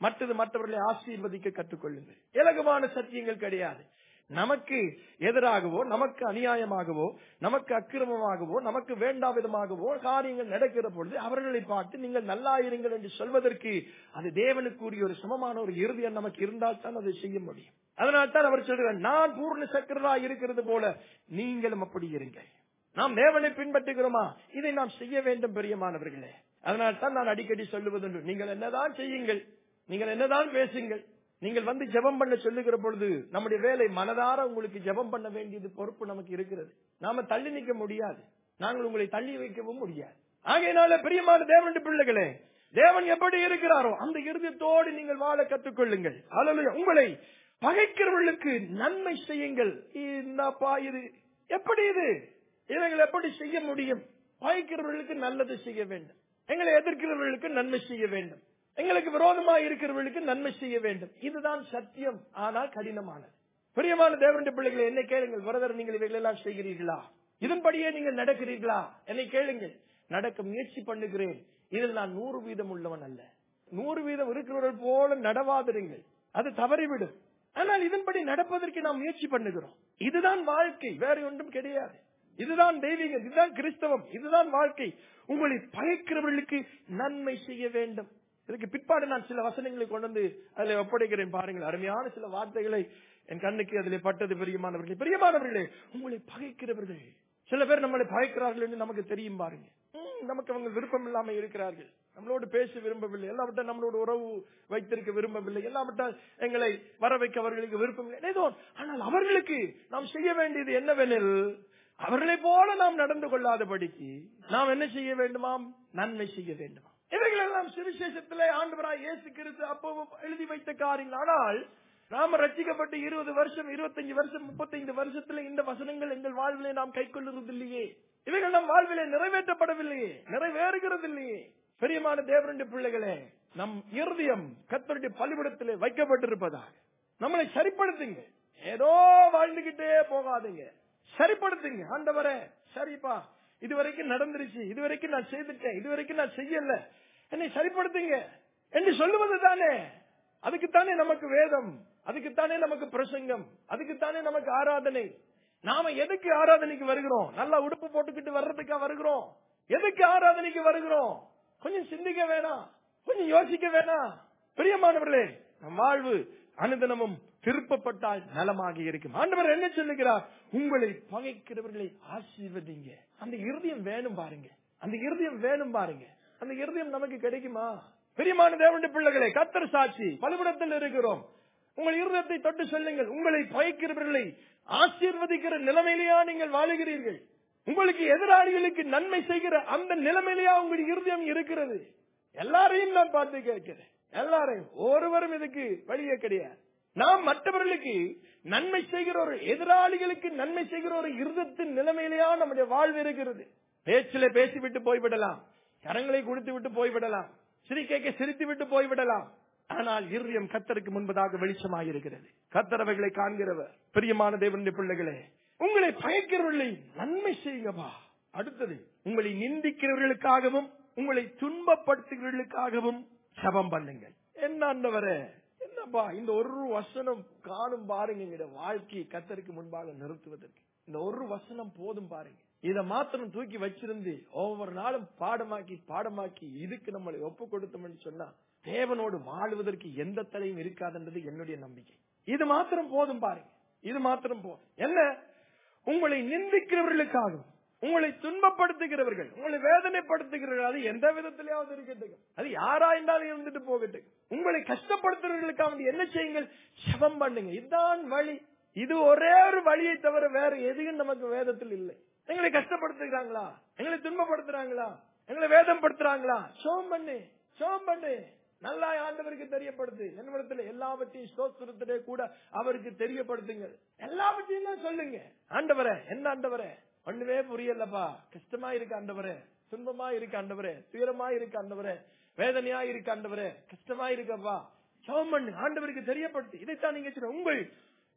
மற்றது மற்றவர்களை ஆசீர்வதிக்க கற்றுக்கொள்ளுங்கள் இலகுவான சத்தியங்கள் கிடையாது நமக்கு எதிராகவோ நமக்கு அநியாயமாகவோ நமக்கு அக்கிரமமாகவோ நமக்கு வேண்டா விதமாகவோ காரியங்கள் நடக்கிற பொழுது அவர்களை பார்த்து நீங்கள் நல்லா இருங்கள் என்று சொல்வதற்கு அது தேவனுக்குரிய ஒரு சமமான ஒரு இறுதியம் நமக்கு இருந்தால் தான் அதை செய்ய முடியும் அதனால் தான் அவர் சொல்கிறார் நான் பூர்ண சக்கரதா இருக்கிறது போல நீங்களும் அப்படி இருங்கள் நாம் தேவனை பின்பற்றுகிறோமா இதை நாம் செய்ய வேண்டும் பெரியமானவர்களே அதனால் தான் நான் அடிக்கடி சொல்லுவதுண்டு நீங்கள் என்னதான் செய்யுங்கள் நீங்கள் என்னதான் பேசுங்கள் நீங்கள் வந்து ஜெபம் பண்ண சொல்லுகிற பொழுது நம்முடைய வேலை மனதார உங்களுக்கு ஜெபம் பண்ண வேண்டியது பொறுப்பு நமக்கு இருக்கிறது நாம தள்ளி நிற்க முடியாது நாங்கள் உங்களை தள்ளி வைக்கவும் முடியாது ஆகையினால பிரியமான தேவனுடைய பிள்ளைகளே தேவன் எப்படி இருக்கிறாரோ அந்த இறுதியத்தோடு நீங்கள் வாழ கற்றுக்கொள்ளுங்கள் அல்ல உங்களை பகைக்கிறவர்களுக்கு நன்மை செய்யுங்கள் என்னப்பா இது எப்படி இது இவைகள் எப்படி செய்ய முடியும் பகைக்கிறவர்களுக்கு நல்லது செய்ய வேண்டும் எங்களை எதிர்க்கிறவர்களுக்கு நன்மை செய்ய வேண்டும் எங்களுக்கு விரோதமா இருக்கிறவர்களுக்கு நன்மை செய்ய வேண்டும் இதுதான் சத்தியம் ஆனால் கடினமானது பிரியமான தேவனுடைய பிள்ளைகளை என்னை கேளுங்கள் வரதர் நீங்கள் இவைகள் எல்லாம் செய்கிறீர்களா இதன்படியே நீங்கள் நடக்கிறீர்களா என்னை கேளுங்கள் நடக்க முயற்சி பண்ணுகிறேன் இதில் நான் நூறு வீதம் உள்ளவன் அல்ல நூறு வீதம் இருக்கிறவர்கள் போல நடவாதிருங்கள் அது தவறிவிடும் ஆனால் இதன்படி நடப்பதற்கு நாம் முயற்சி பண்ணுகிறோம் இதுதான் வாழ்க்கை வேற ஒன்றும் கிடையாது இதுதான் தெய்வீகம் இதுதான் கிறிஸ்தவம் இதுதான் வாழ்க்கை உங்களை பகைக்கிறவர்களுக்கு நன்மை செய்ய வேண்டும் இதுக்கு பிற்பாடு நான் சில வசனங்களை கொண்டு வந்து அதில் ஒப்படைக்கிறேன் பாருங்கள் அருமையான சில வார்த்தைகளை என் கண்ணுக்கு அதில் பட்டது பிரியமானவர்களே பிரியமானவர்களே உங்களை பகைக்கிறவர்கள் சில பேர் நம்மளை பகைக்கிறார்கள் என்று நமக்கு தெரியும் பாருங்க ம், நமக்கு அவங்க விருப்பம் இல்லாம இருக்கிறார்கள் நம்மளோடு பேச விரும்பவில்லை எல்லாவற்ற நம்மளோட உறவு வைத்திருக்க விரும்பவில்லை எல்லாவற்ற எங்களை வர வைக்க அவர்களுக்கு விருப்பம் இல்லை ஏதோ ஆனால் அவர்களுக்கு நாம் செய்ய வேண்டியது என்னவெனில் அவர்களை போல நாம் நடந்து கொள்ளாதபடிக்கு நாம் என்ன செய்ய வேண்டுமாம் நன்மை செய்ய வேண்டுமா இவைகள் எல்லாம் சுவிசேஷத்திலே ஆண்டவராய் இயேசு கிறிஸ்து அப்போ எழுதி வைத்த காரியங்கள் ஆனால் நாம ரட்சிக்கப்பட்டு இருபது வருஷம் இருபத்தஞ்சு வருஷம் முப்பத்தைந்து வருஷத்துல இந்த வசனங்கள் எங்கள் வாழ்விலே நாம் கை கொள்ளுறதில்லையே இவைகள் நம் வாழ்விலே நிறைவேற்றப்படவில்லையே நிறைவேறுகிறது இல்லையே பெரியமான தேவருடைய பிள்ளைகளே நம் இருதயம் கத்தருடைய பள்ளிவிடத்திலே வைக்கப்பட்டிருப்பதாக நம்மளை சரிப்படுத்துங்க ஏதோ வாழ்ந்துகிட்டே போகாதீங்க சரிப்படுத்துங்க ஆண்டவரே சரிப்பா இதுவரைக்கும் நடந்துருச்சு இதுவரைக்கும் நான் செய்துட்டேன் இதுவரைக்கும் நான் செய்யல என்னை சரிப்படுத்துங்க என்று சொல்லுவது தானே அதுக்குத்தானே நமக்கு வேதம் அதுக்குத்தானே நமக்கு பிரசங்கம் அதுக்குத்தானே நமக்கு ஆராதனை நாம எதுக்கு ஆராதனைக்கு வருகிறோம் நல்லா உடுப்பு போட்டுக்கிட்டு வர்றதுக்கா வருகிறோம் எதுக்கு ஆராதனைக்கு வருகிறோம் கொஞ்சம் சிந்திக்க வேணாம் கொஞ்சம் யோசிக்க வேணாம் பிரியமானவர்களே நம் வாழ்வு அனுதினமும் திருப்பப்பட்டால் நலமாக இருக்கும் ஆண்டவர் என்ன சொல்லுகிறார் உங்களை பகைக்கிறவர்களை ஆசீர்வதிங்க அந்த இருதயம் வேணும் பாருங்க அந்த இருதயம் வேணும் பாருங்க அந்த இருதயம் நமக்கு கிடைக்குமா பெரியமான தேவனுடைய பிள்ளைகளை கத்தர் சாட்சி பலிபுடத்தில் இருக்கிறோம் உங்கள் இருதயத்தை தொட்டு சொல்லுங்கள் உங்களை பகைக்கிறவர்களை ஆசீர்வதிக்கிற நிலைமையிலேயா நீங்கள் வாழுகிறீர்கள் உங்களுக்கு எதிராளிகளுக்கு நன்மை செய்கிற அந்த நிலைமையிலேயா உங்கள் இருதயம் இருக்கிறது எல்லாரையும் நான் பார்த்து கேட்கிறேன் எல்லாரையும் ஒருவரும் இதுக்கு வழியே கிடையாது நாம் மற்றவர்களுக்கு நன்மை செய்கிற ஒரு எதிராளிகளுக்கு நன்மை செய்கிற ஒரு இருதத்தின் நிலைமையிலேயா நம்முடைய வாழ்வு இருக்கிறது பேச்சில பேசிவிட்டு போய்விடலாம் கரங்களை கொடுத்து விட்டு போய்விடலாம் சிரிக்கைக்க சிரித்து விட்டு போய்விடலாம் ஆனால் இருதயம் கத்தருக்கு முன்பதாக வெளிச்சமாக இருக்கிறது கத்தரவைகளை காண்கிறவர் பிரியமான தேவனுடைய பிள்ளைகளே உங்களை பயக்கிறவர்களை நன்மை செய்யுங்கப்பா அடுத்தது உங்களை நிந்திக்கிறவர்களுக்காகவும் உங்களை துன்பப்படுத்துகிறவர்களுக்காகவும் சபம் பண்ணுங்கள் என்ன ஆண்டவரே என்னப்பா இந்த ஒரு வசனம் காணும் பாருங்க எங்க வாழ்க்கையை கத்தருக்கு முன்பாக நிறுத்துவதற்கு இந்த ஒரு வசனம் போதும் பாருங்க இத மாத்திரம் தூக்கி வச்சிருந்து ஒவ்வொரு நாளும் பாடமாக்கி பாடமாக்கி இதுக்கு நம்மளை ஒப்பு கொடுத்தோம்னு சொன்னா தேவனோடு வாழுவதற்கு எந்த தலையும் இருக்காதுன்றது என்னுடைய நம்பிக்கை இது மாத்திரம் போதும் பாருங்க இது மாத்திரம் போதும் என்ன உங்களை நிந்திக்கிறவர்களுக்காகவும் உங்களை துன்பப்படுத்துகிறவர்கள் உங்களை வேதனைப்படுத்துகிறவர்கள் அது எந்த விதத்திலேயாவது இருக்கட்டும் அது யாரா இருந்தாலும் இருந்துட்டு போகட்டும் உங்களை கஷ்டப்படுத்துறவர்களுக்காக என்ன செய்யுங்கள் சபம் பண்ணுங்க இதுதான் வழி இது ஒரே ஒரு வழியை தவிர வேற எதுவும் நமக்கு வேதத்தில் இல்லை எங்களை கஷ்டப்படுத்துகிறாங்களா எங்களை துன்பப்படுத்துறாங்களா எங்களை வேதம் படுத்துறாங்களா சோம் பண்ணு சோம் பண்ணு நல்லா ஆண்டவருக்கு தெரியப்படுத்து என்னிடத்துல எல்லாவற்றையும் ஸ்தோத்திரத்திலே கூட அவருக்கு தெரியப்படுத்துங்கள் எல்லாவற்றையும் தான் சொல்லுங்க ஆண்டவரே என்ன ஆண்டவரே ஒண்ணுமே புரியலப்பா கஷ்டமா இருக்கு ஆண்டவரே துன்பமா இருக்கு ஆண்டவரே துயரமா இருக்கு ஆண்டவரே வேதனையா இருக்கு ஆண்டவரே கஷ்டமா இருக்கப்பா சோம் பண்ணு ஆண்டவருக்கு தெரியப்படுத்து இதைத்தான் நீங்க சொல்ற உங்கள்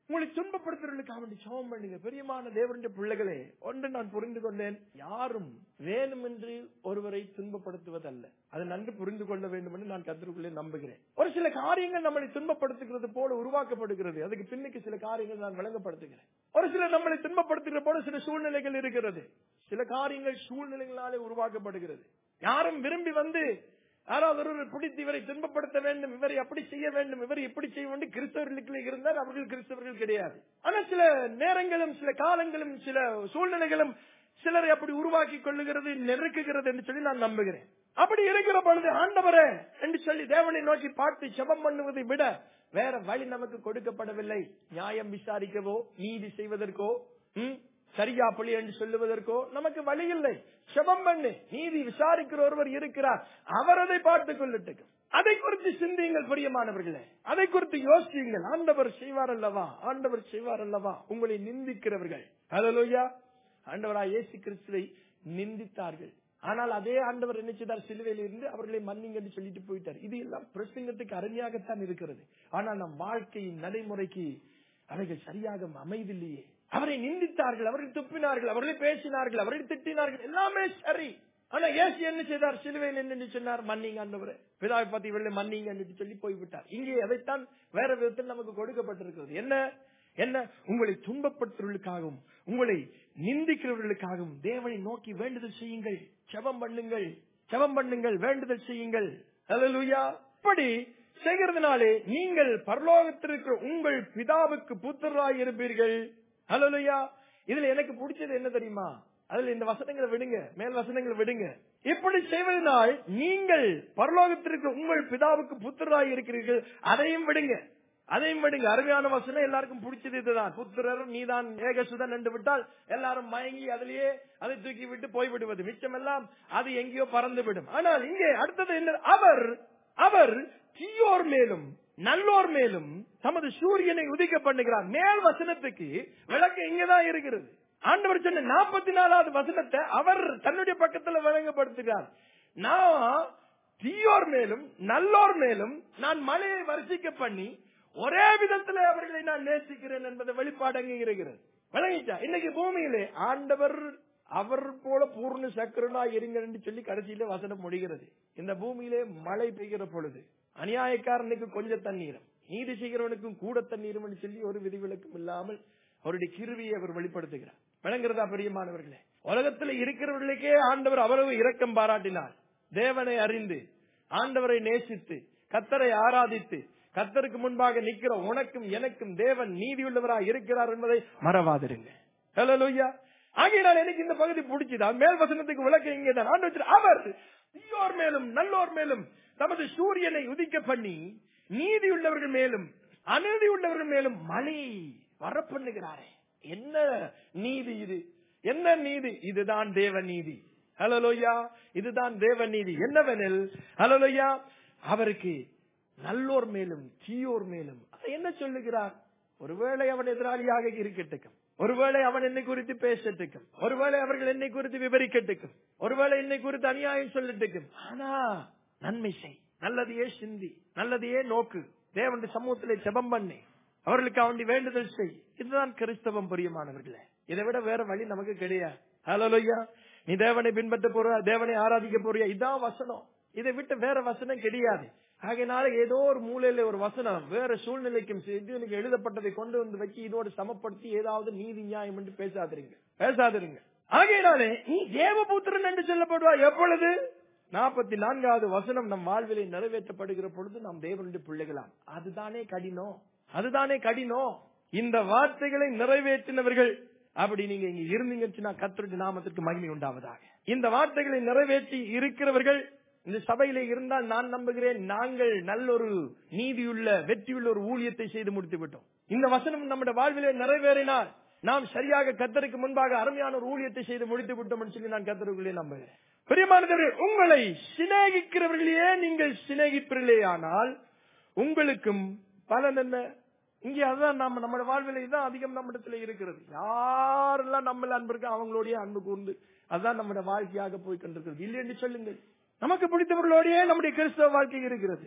உங்களை துன்பப்படுத்துறதுக்காக வேண்டி சோகம் பண்ணுங்க பெரியமான தேவனுடைய பிள்ளைகளே ஒன்று நான் புரிந்து கொண்டேன் யாரும் வேணுமென்று ஒருவரை துன்பப்படுத்துவதல்ல அதை நன்கு புரிந்து கொள்ள வேண்டும் என்று நான் கத்திற்குள்ளே நம்புகிறேன் ஒரு சில காரியங்கள் நம்மளை துன்பப்படுத்துகிறது போல உருவாக்கப்படுகிறது அதுக்கு பின்னுக்கு சில காரியங்கள் நான் விளங்கப்படுத்துகிறேன் ஒரு சிலர் நம்மளை துன்பப்படுத்துகிற போல சில சூழ்நிலைகள் இருக்கிறது சில காரியங்கள் சூழ்நிலைகளாலே உருவாக்கப்படுகிறது யாரும் விரும்பி வந்து யாராவது ஒருவர் பிடித்து இவரை துன்பப்படுத்த வேண்டும் இவரை அப்படி செய்ய வேண்டும் இவரை இப்படி செய்ய வேண்டும் கிறிஸ்தவர்களுக்கு இருந்தால் அவர்கள் கிறிஸ்தவர்கள் கிடையாது ஆனா சில நேரங்களும் சில காலங்களும் சில சூழ்நிலைகளும் சிலரை அப்படி உருவாக்கி கொள்ளுகிறது நெருக்குகிறது என்று சொல்லி நான் நம்புகிறேன் அப்படி இருக்கிற பொழுது ஆண்டவரே என்று சொல்லி தேவனை நோக்கி பார்த்து செபம் பண்ணுவதை விட வேற வழி நமக்கு கொடுக்கப்படவில்லை நியாயம் விசாரிக்கவோ நீதி செய்வதற்கோ ம், சரியா பழி என்று சொல்லுவதற்கோ நமக்கு வழி இல்லை செபம் பண்ணு நீதி விசாரிக்கிற ஒருவர் இருக்கிறார் அவர் அதை பார்த்துக் கொள்ளட்டும் அதை குறித்து சிந்தியுங்கள் பிரியமானவர்களே அதை குறித்து யோசியுங்கள் ஆண்டவர் செய்வார் அல்லவா ஆண்டவர் செய்வார் அல்லவா உங்களை நிந்திக்கிறவர்கள் ஹalleluya ஆண்டவராய் இயேசு கிறிஸ்துவை நிந்தித்தார்கள் ஆனால் அதே ஆண்டவர் என்ன செய்தார் சிலுவையில் இருந்து அவர்களை மன்னிங்க என்று சொல்லிட்டு போயிட்டார் இது எல்லாம் பிரசங்கத்துக்கு அருமையாகத்தான் இருக்கிறது ஆனால் நம் வாழ்க்கையின் நடைமுறைக்கு அவைகள் சரியாக அமைதில்லையே அவரை நிந்தித்தார்கள் அவர்கள் துப்பினார்கள் அவர்களை பேசினார்கள் அவர்களை திட்டினார்கள் எல்லாமே சரி ஆனா இயேசு என்ன செய்தார் சிலுவையில் என்ன சொன்னார் மன்னிங்க ஆண்டவரே பிதாவை பத்தி இவர்களை மன்னிங்க என்று சொல்லி போய்விட்டார் இங்கே அதைத்தான் வேற விதத்தில் நமக்கு கொடுக்கப்பட்டிருக்கிறது என்ன என்ன உங்களை துன்பப்படுத்துவர்களுக்காகவும் உங்களை நிந்திக்கிறவர்களுக்காகவும் தேவனை நோக்கி வேண்டுதல் செய்யுங்கள் செபம் பண்ணுங்கள் செபம் பண்ணுங்கள் வேண்டுதல் செய்யுங்கள் ஹalleluya இப்படி செய்கிறதுனாலே நீங்கள் பரலோகத்திற்கு உங்கள் பிதாவுக்கு புத்திரராய் இருப்பீர்கள் ஹalleluya இதுல எனக்கு பிடிச்சது என்ன தெரியுமா அதுல இந்த வசனங்களை விடுங்க மேல் வசனங்களை விடுங்க இப்படி செய்வதனால் நீங்கள் பரலோகத்திற்கு உங்கள் பிதாவுக்கு புத்திரராய் இருக்கிறீர்கள் அதையும் விடுங்க அதையும் விடுங்க அருமையான வசனம் எல்லாருக்கும் பிடிச்சது இதுதான் புத்திரர் நீதான் ஏகசுதன் என்று விட்டால் எல்லாரும் மயங்கி அதிலேயே அதை தூக்கி விட்டு போய்விடுவது மிச்சம் எல்லாம் அது எங்கேயோ பறந்து விடும் ஆனால் இங்கே அடுத்தது என்ன அவர் அவர் தீயோர் மேலும் நல்லோர் மேலும் தமது சூரியனை உதிக்க பண்ணுகிறார் மேல் வசனத்துக்கு விளக்கு இங்கதான் இருக்கிறது ஆண்டவர் சொன்ன நாற்பத்தி நாலாவது வசனத்தை அவர் தன்னுடைய பக்கத்துல வழங்கப்படுத்துகிறார் நான் தீயோர் மேலும் நல்லோர் மேலும் நான் மலையை வரிசிக்க பண்ணி ஒரே விதத்துல அவர்களை நான் நேசிக்கிறேன் என்பதை வெளிப்பாடு அங்கே இருக்கிறது விளங்கிச்சா இன்னைக்கு பூமியிலே ஆண்டவர் அவர் போல பூர்ண சக்கரனா இருங்க என்று சொல்லி கடைசியில வசனம் முடிகிறது இந்த பூமியிலே மழை பெய்கிற பொழுது அநியாயக்காரனுக்கு கொஞ்சம் தண்ணீரும் நீதி செய்கிறவனுக்கும் கூட தண்ணீரும் என்று சொல்லி ஒரு விதிவிலக்கும் இல்லாமல் அவருடைய கிருவியை அவர் வெளிப்படுத்துகிறார் விளங்குறதா பெரியமானவர்களே உலகத்துல இருக்கிறவர்களுக்கே ஆண்டவர் அவ்வளவு இரக்கம் பாராட்டினார் தேவனை அறிந்து ஆண்டவரை நேசித்து கத்தரை ஆராதித்து கத்தருக்கு முன்பாக நிக்கிற உனக்கும் எனக்கும் தேவன் நீதியுள்ளவராய் இருக்கிறார் என்பதை மறவாதிருங்க ஹalleluya ஆகையினால் எனக்கு இந்த பகுதி பிடிச்சது மேல் வசனத்துக்கு விளக்க இங்கே தான் ஆண்டவர் அவர் தீயோர் மேலும் நல்லோர் மேலும் தமது சூரியனை உதிக்க பண்ணி நீதி உள்ளவர்கள் மேலும் அநீதி உள்ளவர்கள் மேலும் மழை வரப்பண்ணுகிறாரே என்ன நீதி இது என்ன நீதி இதுதான் தேவ நீதி ஹலலோயா இதுதான் தேவ நீதி என்னவெனில் ஹலலோயா அவருக்கு நல்லோர் மேலும் தீயோர் மேலும் அதை என்ன சொல்லுகிறார் ஒருவேளை அவன் எதிராளியாக இருக்கட்டுக்கும் ஒருவேளை அவன் என்னை குறித்து பேசட்டுக்கும் ஒருவேளை அவர்கள் என்னை குறித்து விவரிக்கட்டுக்கும் ஒருவேளை என்னை குறித்து அநியாயம் சொல்லட்டுக்கும் ஆனா நன்மை செய் நல்லதையே சிந்தி நல்லதையே நோக்கு தேவனுடைய சமூகத்திலே ஜெபம் பண்ணி அவர்களுக்கு அவண்டி வேண்டுதல் செய் இதுதான் கிறிஸ்தவம் பிரியமானவர்களே இதை விட வேற வழி நமக்கு கிடையாது ஹலோயா நீ தேவனை பின்பற்ற போறியா தேவனை ஆராதிக்க போறியா இதான் வசனம் இதை விட்டு வேற வசனம் கிடையாது ஆகையினால ஏதோ ஒரு மூலையில ஒரு வசனம் வேற சூழ்நிலைக்கும் இதுக்கு எழுதப்பட்டதை கொண்டு வந்து வச்சு இதோடு சமப்படுத்தி ஏதாவது நீதி நியாயம் என்று பேசாதிருங்க பேசாதிருங்க ஆகையினாலே நீ தேவபுத்திரன் என்று சொல்லப்படுவார் எப்பொழுது நாற்பத்தி நான்காவது வசனம் நம் வாழ்விலை நிறைவேற்றப்படுகிற பொழுது நாம் தேவனுடைய பிள்ளைகளாம் அதுதானே கடினம் அதுதானே கடினம் இந்த வார்த்தைகளை நிறைவேற்றினவர்கள் அப்படி நீங்க இங்க இருந்தீங்கன்னா கத்தருடைய நாமத்திற்கு மகிமை உண்டாவதாக இந்த வார்த்தைகளை நிறைவேற்றி இருக்கிறவர்கள் இந்த சபையில இருந்தால் நான் நம்புகிறேன் நாங்கள் நல்லொரு நீதியுள்ள வெற்றியுள்ள ஒரு ஊழியத்தை செய்து முடித்து விட்டோம் இந்த வசனம் நம்முடைய வாழ்விலே நிறைவேறினால் நாம் சரியாக கத்தருக்கு முன்பாக அருமையான ஒரு ஊழியத்தை செய்து முடித்து விட்டோம் சொல்லி நான் கத்தருக்குள்ளே நம்புகிறேன் பெரியமானவர்கள் உங்களை சிநேகிக்கிறவர்களையே நீங்கள் சிநேகிப்பீர்களே ஆனால் உங்களுக்கும் பலன் என்ன இங்கே அதுதான் நம்ம நம்ம வாழ்வில தான் அதிகம் நம்மிடத்துல இருக்கிறது யாரெல்லாம் நம்மள அன்பு இருக்கோ அவங்களுடைய அன்பு கூர்ந்து அதுதான் நம்முடைய வாழ்க்கையாக போய் கொண்டிருக்கிறது இல்லை என்று சொல்லுங்கள் நமக்கு பிடித்தவர்களோடயே நம்முடைய கிறிஸ்தவ வாழ்க்கை இருக்கிறது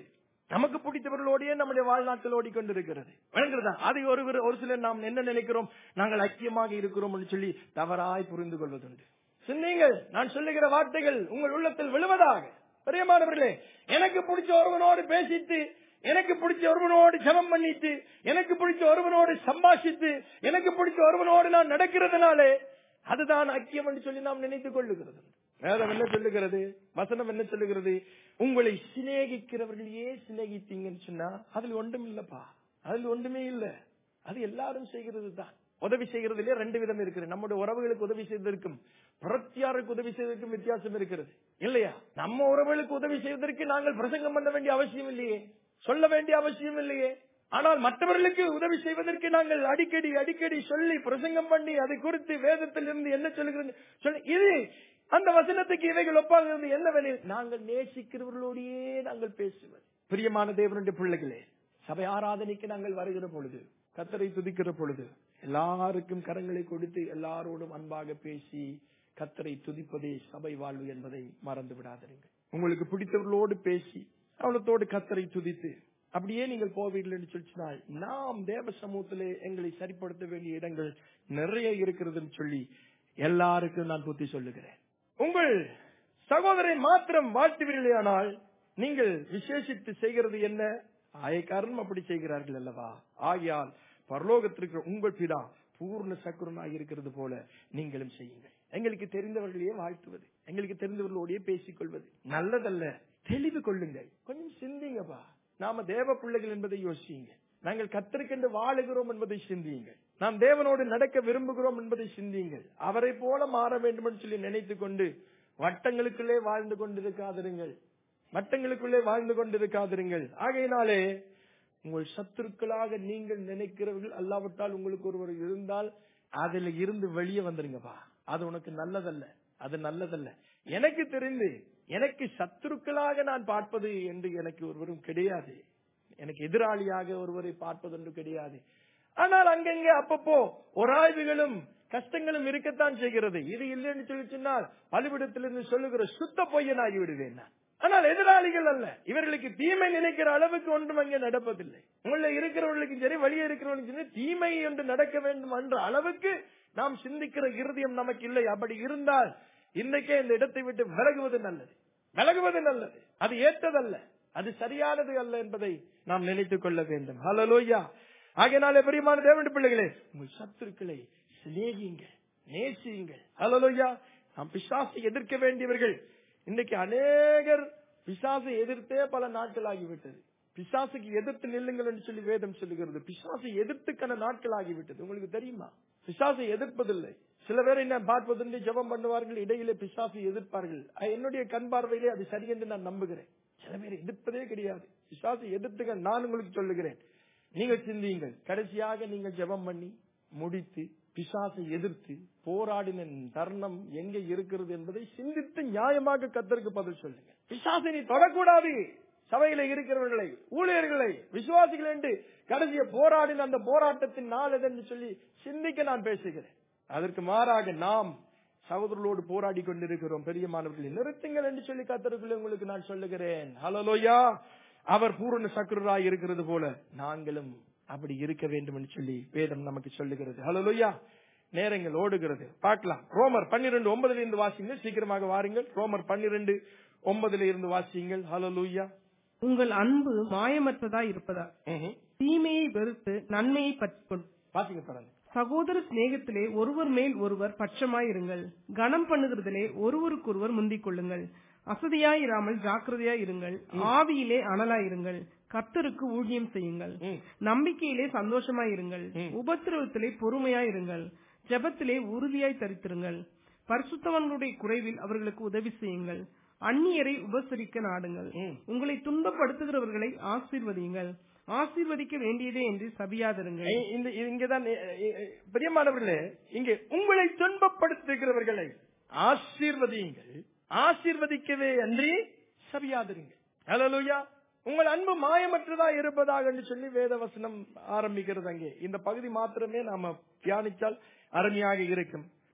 நமக்கு பிடித்தவர்களோடயே நம்முடைய வாழ்நாட்கள் ஓடிக்கொண்டிருக்கிறது விளங்குறதா அதை ஒரு ஒரு சிலர் நாம் என்ன நினைக்கிறோம் நாங்கள் ஐக்கியமாக இருக்கிறோம் என்று சொல்லி தவறாய் புரிந்து கொள்வதுண்டு சிந்திங்கள் நான் சொல்லுகிற வார்த்தைகள் உங்கள் உள்ளத்தில் விழுவதாக பிரியமானவர்களே எனக்கு பிடிச்ச ஒருவனோடு பேசிட்டு எனக்கு பிடிச்ச ஒருவனோடு ஜெபம் பண்ணிட்டு எனக்கு பிடிச்ச ஒருவனோடு சம்பாஷித்து எனக்கு பிடிச்ச ஒருவனோடு நான் நடக்கிறதுனாலே அதுதான் ஐக்கியம் என்று சொல்லி நாம் நினைத்துக் கொள்ளுகிறது வேதம் என்ன சொல்லுகிறது வசனம் என்ன சொல்லுகிறது உங்களை சிநேகிக்கிறவர்களையே சிநேகித்தீங்கன்னு சொன்னா அதுல ஒன்றும் இல்லப்பா அதுல ஒன்றுமே இல்ல அது எல்லாரும் செய்கிறது தான் உதவி செய்கிறதுலே ரெண்டு விதம் இருக்கிறது நம்முடைய உறவுகளுக்கு உதவி செய்வதற்கும் புரட்சியாருக்கு உதவி செய்வதற்கும் வித்தியாசம் இருக்கிறது இல்லையா நம்ம உறவுகளுக்கு உதவி செய்வதற்கு நாங்கள் பிரசங்கம் பண்ண வேண்டிய அவசியம் இல்லையே சொல்ல வேண்டிய அவசியம் இல்லையே ஆனால் மற்றவர்களுக்கு உதவி செய்வதற்கு நாங்கள் அடிக்கடி அடிக்கடி சொல்லி பிரசங்கம் பண்ணி அதை குறித்து வேதத்தில் இருந்து என்ன சொல்லுகிறது சொல்லி இது அந்த வசனத்துக்கு இவைகள் ஒப்பாகிறது என்னவெனில் நாங்கள் நேசிக்கிறவர்களோடையே நாங்கள் பேசுவது பிரியமான தேவனுடைய பிள்ளைகளே சபை ஆராதனைக்கு நாங்கள் வருகிற பொழுது கத்தரை துதிக்கிற பொழுது எல்லாருக்கும் கரங்களை கொடுத்து எல்லாரோடும் அன்பாக பேசி கத்தரை துதிப்பதே சபை வாழ்வு என்பதை மறந்து விடாதீர்கள் உங்களுக்கு பிடித்தவர்களோடு பேசி அவளத்தோடு கத்தரை துதித்து அப்படியே நீங்கள் போவீர்கள் என்று சொல்லினால் நாம் தேவ சமூகத்திலே எங்களை சரிப்படுத்த வேண்டிய இடங்கள் நிறைய இருக்கிறதுன்னு சொல்லி எல்லாருக்கும் நான் புத்தி சொல்லுகிறேன் உங்கள் சகோதரை மாத்திரம் வாழ்த்துவீர்களே ஆனால் நீங்கள் விசேஷித்து செய்கிறது என்ன ஆயக்காரனும் அப்படி செய்கிறார்கள் அல்லவா ஆகையால் பரலோகத்திற்கு உங்கள் பிதா பூர்ண சக்கரனாக இருக்கிறது போல நீங்களும் செய்யுங்கள் எங்களுக்கு தெரிந்தவர்களையே வாழ்த்துவது எங்களுக்கு தெரிந்தவர்களோடய பேசிக் கொள்வது நல்லதல்ல தெளிவு கொள்ளுங்கள் கொஞ்சம் சிந்திங்கப்பா நாம தேவ பிள்ளைகள் என்பதை யோசியுங்க நாங்கள் கத்திருக்கென்று வாழுகிறோம் என்பதை சிந்தியுங்கள் நாம் தேவனோடு நடக்க விரும்புகிறோம் என்பதை சிந்தியுங்கள் அவரை போல மாற வேண்டும் என்று சொல்லி நினைத்துக் கொண்டு வட்டங்களுக்குள்ளே வாழ்ந்து கொண்டிருக்காதிருங்கள் வட்டங்களுக்குள்ளே வாழ்ந்து கொண்டிருக்காதிருங்கள் ஆகையினாலே உங்கள் சத்துருக்களாக நீங்கள் நினைக்கிறவர்கள் அல்லாவிட்டால் உங்களுக்கு ஒருவர் இருந்தால் அதுல இருந்து வெளியே வந்துருங்கப்பா அது உனக்கு நல்லதல்ல அது நல்லதல்ல எனக்கு தெரிந்து எனக்கு சத்துருக்களாக நான் பார்ப்பது என்று எனக்கு ஒருவரும் கிடையாது எனக்கு எதிராளியாக ஒருவரை பார்ப்பது என்று கிடையாது ஆனால் அங்கங்கே அப்பப்போ ஒராய்வுகளும் கஷ்டங்களும் இருக்கத்தான் செய்கிறது இது இல்லைன்னு சொல்லி சொன்னால் பலிபிடத்திலிருந்து சொல்லுகிற சுத்த பொய்யனாகி விடுவேன் நான் ஆனால் எதிராளிகள் அல்ல இவர்களுக்கு தீமை நினைக்கிற அளவுக்கு ஒன்றும் அங்கே நடப்பதில்லை உள்ள இருக்கிறவர்களுக்கும் சரி வெளியே இருக்கிறவர்களுக்கும் சரி தீமை என்று நடக்க வேண்டும் என்ற அளவுக்கு நாம் சிந்திக்கிற இருதயம் நமக்கு இல்லை அப்படி இருந்தால் இன்னைக்கே இந்த இடத்தை விட்டு விலகுவது நல்லது விலகுவது நல்லது அது ஏற்றதல்ல அது சரியானது அல்ல என்பதை நாம் நினைத்துக் கொள்ள வேண்டும் ஹலலோயா ஆகையினாலே பெரியமான தேவனுடைய பிள்ளைகளே உங்கள் சத்துருக்களை சிநேகிங்க நேசியுங்கள் ஹலலோயா நாம் பிசாசை எதிர்க்க வேண்டியவர்கள் இன்னைக்கு அநேகர் பிசாசை எதிர்த்தே பல நாட்கள் ஆகிவிட்டது பிசாசுக்கு எதிர்த்து நில்லுங்கள் என்று சொல்லி வேதம் சொல்லுகிறது பிசாசை எதிர்த்துக்கான நாட்கள் ஆகிவிட்டது உங்களுக்கு தெரியுமா பிசாசை எதிர்ப்பதில்லை சில பேர் என்ன பார்ப்பதுண்டு ஜெபம் பண்ணுவார்கள் இடையிலே பிசாசை எதிர்ப்பார்கள் அஹ் என்னுடைய கண் பார்வையிலே அது சரி என்று நான் நம்புகிறேன் சில பேர் எதிர்ப்பதே கிடையாது பிசாசை எதிர்த்துக்க நான் உங்களுக்கு சொல்லுகிறேன் நீங்கள் சிந்தியுங்கள் கடைசியாக நீங்கள் ஜெபம் பண்ணி முடித்து பிசாசை எதிர்த்து போராடின தருணம் எங்க இருக்கிறது என்பதை சிந்தித்து நியாயமாக கத்தருக்கு பதில் சொல்லுங்க பிசாசை நீ தொடக்கூடாது சபையில இருக்கிறவர்களை ஊழியர்களை விசுவாசிகள் என்று கடைசிய போராடின அந்த போராட்டத்தின் நாள் எதென்று சொல்லி சிந்திக்க நான் பேசுகிறேன் அதற்கு மாறாக நாம் சகோதரர்களோடு போராடி கொண்டிருக்கிறோம் பெரியமானவர்களை நிறுத்துங்கள் என்று சொல்லி கத்தருக்குள்ள உங்களுக்கு நான் சொல்லுகிறேன் ஹலோலோயா அவர் பூரண சக்கரராய் இருக்கிறது போல நாங்களும் அப்படி இருக்க வேண்டும் என்று சொல்லி வேதம் நமக்கு சொல்லுகிறது ஹலோலோயா நேரங்கள் ஓடுகிறது பார்க்கலாம் ரோமர் பன்னிரண்டு ஒன்பதுல இருந்து வாசிங்கள் சீக்கிரமாக வாருங்கள் ரோமர் பன்னிரண்டு ஒன்பதுல இருந்து வாசியுங்கள் ஹலோலூயா உங்கள் அன்பு மாயமற்றதா இருப்பதா தீமையை வெறுத்து நன்மையை பற்றிக்கொள் வாசிங்க பாருங்க சகோதர சிநேகத்திலே ஒருவர் மேல் ஒருவர் பட்சமாயிருங்கள் கனம் பண்ணுகிறதிலே ஒருவருக்கொருவர் முந்திக் கொள்ளுங்கள் அசதியாயிராமல் ஜாக்கிரதையாயிருங்கள் ஆவியிலே அனலாயிருங்கள் கர்த்தருக்கு ஊழியம் செய்யுங்கள் ம். நம்பிக்கையிலே சந்தோஷமாயிருங்கள் ம். உபத்திரவத்திலே பொறுமையாயிருங்கள் ஜெபத்திலே உறுதியாய் தரித்திருங்கள் பரிசுத்தவன்களுடைய குறைவில் அவர்களுக்கு உதவி செய்யுங்கள் அந்நியரை உபசரிக்க நாடுங்கள் ம். உங்களை துன்பப்படுத்துகிறவர்களை ஆசீர்வதியுங்கள் ஆசீர்வதிக்க வேண்டியதே என்று சபியாதிருங்கள் இ- இந்த இது இங்கதான் இ- இ- இ- பிரியமானவர்களே இங்கே உங்களை துன்பப்படுத்துகிறவர்களை ஆசீர்வதியுங்கள் ஆசீர்வதிக்கவே அன்றி சபியாதிருங்கள் ஹalleluya உங்கள் அன்பு மாயமற்றதா இருப்பதாக என்று சொல்லி வேதவசனம் ஆரம்பிக்கிறது அங்கே இந்த பகுதி மாத்திரமே நாம தியானித்தால் அருமையாக இருக்கும்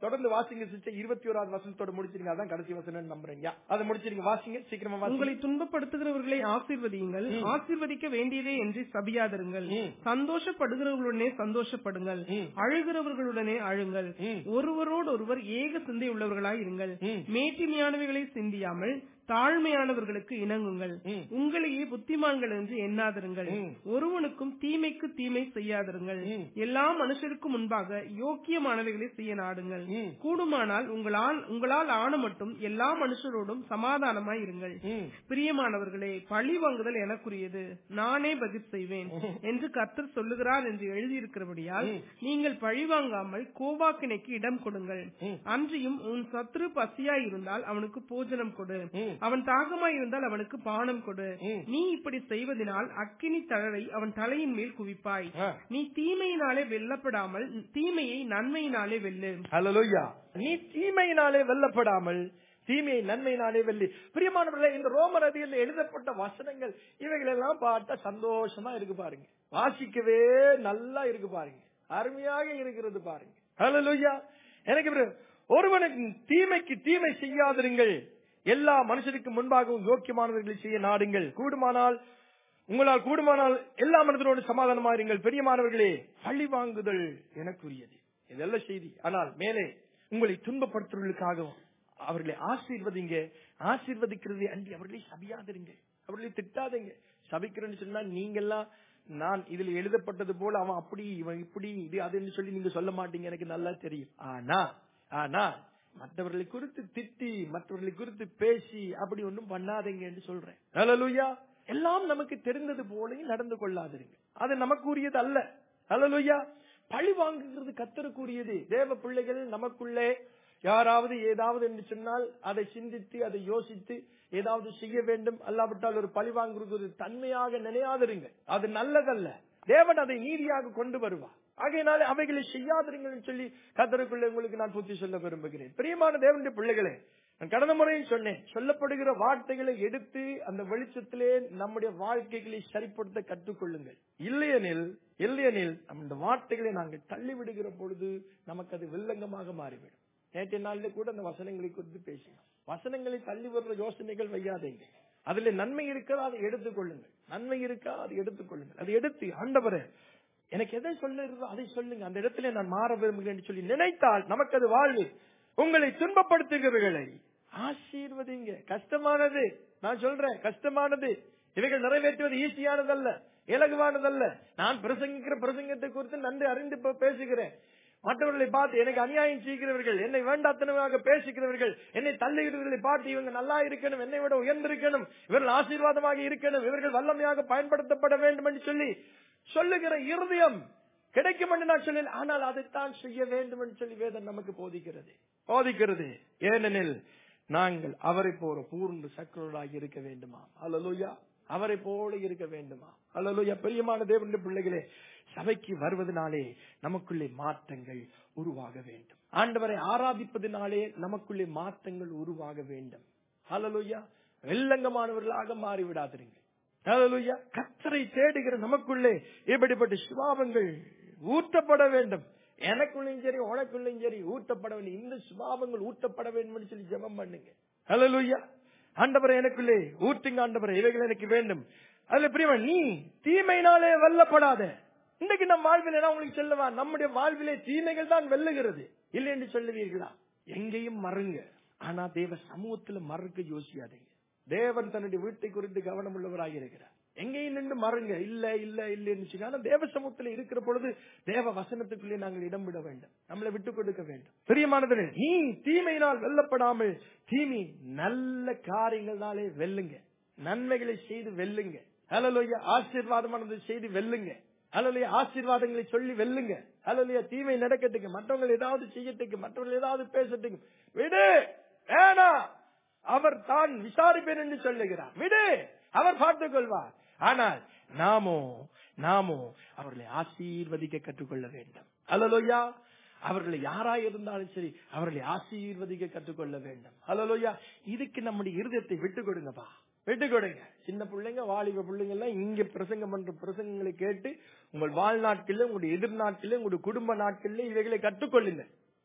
தொடர்ந்து வாசிங்க சிஸ்டர் இருபத்தி ஓராவது வசனத்தோட முடிச்சிருங்க அதான் கடைசி வசனம் நம்புறீங்க அதை முடிச்சிருங்க வாசிங்க சீக்கிரமா வாசிங்க உங்களை துன்பப்படுத்துகிறவர்களை ஆசீர்வதியுங்கள் ஆசீர்வதிக்க வேண்டியதே என்று சபியாதிருங்கள் ம். சந்தோஷப்படுகிறவர்களுடனே சந்தோஷப்படுங்கள் ம். அழுகிறவர்களுடனே அழுங்கள் ம். ஒருவரோடு ஒருவர் ஏக சிந்தை உள்ளவர்களாய் இருங்கள் ம். மேட்டிமையானவைகளை சிந்தியாமல் தாழ்மையானவர்களுக்கு இணங்குங்கள் ம். உங்களையே புத்திமான்கள் என்று எண்ணாதிருங்கள் ம். ஒருவனுக்கும் தீமைக்கு தீமை செய்யாதிருங்கள் ம். எல்லா மனுஷருக்கும் முன்பாக யோக்கியமானவைகளை செய்ய நாடுங்கள் ம். கூடுமானால் உங்களால் உங்களால் ஆன மட்டும் எல்லா மனுஷரோடும் சமாதானமாய் இருங்கள் ம். பிரியமானவர்களே பழி வாங்குதல் எனக்குரியது நானே பதில் செய்வேன் என்று கர்த்தர் சொல்லுகிறார் என்று எழுதியிருக்கிறபடியால் நீங்கள் பழி வாங்காமல் கோவாக்கினைக்கு இடம் கொடுங்கள் ம். அன்றியும் உன் சத்ரு பசியாய் இருந்தால் அவனுக்கு போஜனம் கொடு ம். அவன் தாகமாய் இருந்தால் அவனுக்கு பானம் கொடு ம். நீ இப்படி செய்வதனால் அக்கினி தழலை அவன் தலையின் மேல் குவிப்பாய் ஆ. நீ தீமையினாலே வெல்லப்படாமல் தீமையை நன்மையினாலே வெல்லு ஹalleluya நீ தீமையினாலே வெல்லப்படாமல் தீமையை நன்மையினாலே வெல்லி பிரியமானவர்களே இந்த ரோமர் அதியில் எழுதப்பட்ட வசனங்கள் இவைகள் எல்லாம் பார்த்தா சந்தோஷமா இருக்கு பாருங்க வாசிக்கவே நல்லா இருக்கு பாருங்க அருமையாக இருக்கிறது பாருங்க ஹalleluya எனக்கு பிர- ஒருவனுக்கு தீமைக்கு தீமை செய்யாதிருங்கள் எல்லா மனுஷருக்கு முன்பாகவும் யோக்கியமானவர்களை செய்ய நாடுங்கள் கூடுமானால் உங்களால் கூடுமானால் எல்லா மனிதரோடு சமாதானமாயிருங்கள் பெரியமானவர்களே பழி வாங்குதல் எனக்குரியது இதெல்லாம் செய்தி ஆனால் மேலே உங்களை துன்பப்படுத்துவதற்காகவும் அவர்களை ஆசீர்வதிங்க ஆசீர்வதிக்கிறது அன்றி அவர்களை சபியாதிருங்க அவர்களை திட்டாதீங்க சபிக்கிறேன்னு சொன்னா நீங்கெல்லாம் நான் இதுல எழுதப்பட்டது போல அவன் அப்படி இவன் இப்படி இது அதுன்னு சொல்லி நீங்க சொல்ல மாட்டீங்க எனக்கு நல்லா தெரியும் ஆனா ஆனா மற்றவர்களை குறித்து திட்டி மற்றவர்களை குறித்து பேசி அப்படி ஒண்ணும் பண்ணாதீங்க என்று சொல்றேன் ஹalleluya எல்லாம் நமக்கு தெரிந்தது போலயும் நடந்து கொள்ளாதிருங்க அது நமக்கு உரியது அல்ல ஹalleluya பழி வாங்குகிறது கத்தருக்குரியது தேவ பிள்ளைகள் நமக்குள்ளே யாராவது ஏதாவது என்று சொன்னால் அதை சிந்தித்து அதை யோசித்து ஏதாவது செய்ய வேண்டும் அல்லாவிட்டால் ஒரு பழி வாங்குறது ஒரு தன்மையாக நினையாதிருங்க அது நல்லதல்ல தேவன் அதை நீதியாக கொண்டு வருவார் ஆகையினாலே அவைகளை செய்யாதிருங்கள் சொல்லி கத்தருக்குள்ள உங்களுக்கு நான் புத்தி சொல்ல விரும்புகிறேன் பிரியமான தேவனுடைய பிள்ளைகளே நான் கடந்த முறையும் சொன்னேன் சொல்லப்படுகிற வார்த்தைகளை எடுத்து அந்த வெளிச்சத்திலே நம்முடைய வாழ்க்கைகளை சரிப்படுத்த கற்றுக்கொள்ளுங்கள் இல்லையெனில் இல்லையெனில் அந்த வார்த்தைகளை நாங்கள் தள்ளி விடுகிற பொழுது நமக்கு அது வில்லங்கமாக மாறிவிடும் நேற்றைய நாளில கூட அந்த வசனங்களை குறித்து பேசினோம் வசனங்களை தள்ளி வர்ற யோசனைகள் வையாதீங்க அதுல நன்மை இருக்கா அதை எடுத்துக்கொள்ளுங்கள் நன்மை இருக்கா அதை எடுத்துக்கொள்ளுங்கள் அதை எடுத்து ஆண்டவரே எனக்கு எதை சொல்லுறதோ அதை சொல்லுங்க அந்த இடத்துல நான் மாற விரும்புகிறேன் என்று சொல்லி நினைத்தால் நமக்கு அது வாழ்வு உங்களை துன்பப்படுத்துகிறவர்களை ஆசீர்வதிங்க கஷ்டமானது நான் சொல்றேன் கஷ்டமானது இவைகள் நிறைவேற்றுவது ஈஸியானதல்ல இலகுவானதல்ல நான் பிரசங்கிக்கிற பிரசங்கத்தை குறித்து நன்றி அறிந்து பே- பேசுகிறேன் மற்றவர்களை பார்த்து எனக்கு அநியாயம் செய்கிறவர்கள் என்னை வேண்டாத்தனமாக பேசுகிறவர்கள் என்னை தள்ளுகிறவர்களை பார்த்து இவங்க நல்லா இருக்கணும் என்னை விட உயர்ந்திருக்கணும் இவர்கள் ஆசீர்வாதமாக இருக்கணும் இவர்கள் வல்லமையாக பயன்படுத்தப்பட வேண்டும் என்று சொல்லி சொல்லுகிற இருதயம் கிடைக்கும் என்று நான் சொல்லேன் ஆனால் அதைத்தான் செய்ய வேண்டும் என்று சொல்லி வேதம் நமக்கு போதிக்கிறது போதிக்கிறது ஏனெனில் நாங்கள் அவரை போற பூர்ண சக்கரராக இருக்க வேண்டுமா அல்லலுயா அவரை போல இருக்க வேண்டுமா அல்லலுயா பிரியமான தேவனுடைய பிள்ளைகளே சபைக்கு வருவதனாலே நமக்குள்ளே மாற்றங்கள் உருவாக வேண்டும் ஆண்டவரை ஆராதிப்பதினாலே நமக்குள்ளே மாற்றங்கள் உருவாக வேண்டும் அல்லலுயா வெள்ளங்கமானவர்களாக மாறிவிடாதிருங்கள் ஹalleluya கத்தரை தேடுகிற நமக்குள்ளே இப்படிப்பட்ட சுபாவங்கள் ஊற்றப்பட வேண்டும் எனக்குள்ளும் சரி உனக்குள்ளும் சரி ஊற்றப்பட வேண்டும் இந்த சுபாவங்கள் ஊற்றப்பட வேண்டும் என்று சொல்லி ஜெபம் பண்ணுங்க ஹalleluya ஆண்டவரே எனக்குள்ளே ஊற்றுங்க ஆண்டவரே இவைகள் எனக்கு வேண்டும் அதுல பிரியமா நீ தீமையினாலே வெல்லப்படாத இன்னைக்கு நம் வாழ்வில் நான் உங்களுக்கு சொல்லவா நம்முடைய வாழ்விலே தீமைகள் தான் வெல்லுகிறது இல்லை என்று சொல்லுவீர்களா எங்கேயும் மறுங்க ஆனா தேவ சமூகத்துல மறுக்க யோசியாதீங்க தேவன் தன்னுடைய வீட்டை குறித்து கவனம் உள்ளவராக இருக்கிறார் எங்கேயும் நின்று மறுங்க இல்ல இல்ல இல்லன்னு சொல்லி ஆனா தேவ சமூகத்துல இருக்கிற பொழுது தேவ வசனத்துக்குள்ளே நாங்கள் இடம் விட வேண்டும் நம்மளை விட்டு கொடுக்க வேண்டும் பிரியமானது நீ தீமையினால் வெல்லப்படாமல் தீமை நல்ல காரியங்களாலே வெல்லுங்க நன்மைகளை செய்து வெல்லுங்க ஹalleluya ஆசீர்வாதமானது செய்து வெல்லுங்க ஹalleluya ஆசீர்வாதங்களை சொல்லி வெல்லுங்க ஹalleluya தீமை நடக்கட்டுக்கு மற்றவங்க ஏதாவது செய்யட்டுக்கு மற்றவங்க ஏதாவது பேசட்டுக்கு விடு வேணாம் அவர் தான் விசாரிப்பேன் என்று சொல்லுகிறார் விடு அவர் பார்த்துக் கொள்வார் ஆனால் நாமோ நாமோ அவர்களை ஆசீர்வதிக்க கற்றுக்கொள்ள வேண்டும் அல்லலோயா அவர்களை யாரா இருந்தாலும் சரி அவர்களை ஆசீர்வதிக்க கற்றுக்கொள்ள வேண்டும் அல்லலோயா இதுக்கு நம்முடைய இருதயத்தை விட்டு கொடுங்கப்பா விட்டு கொடுங்க சின்ன பிள்ளைங்க வாலிப பிள்ளைங்க எல்லாம் இங்க பிரசங்கம் பண்ற பிரசங்கங்களை கேட்டு உங்கள் வாழ்நாட்களில் உங்களுடைய எதிர்நாட்களில் உங்களுடைய குடும்ப நாட்களில் இவைகளை கற்றுக்கொள்ளுங்க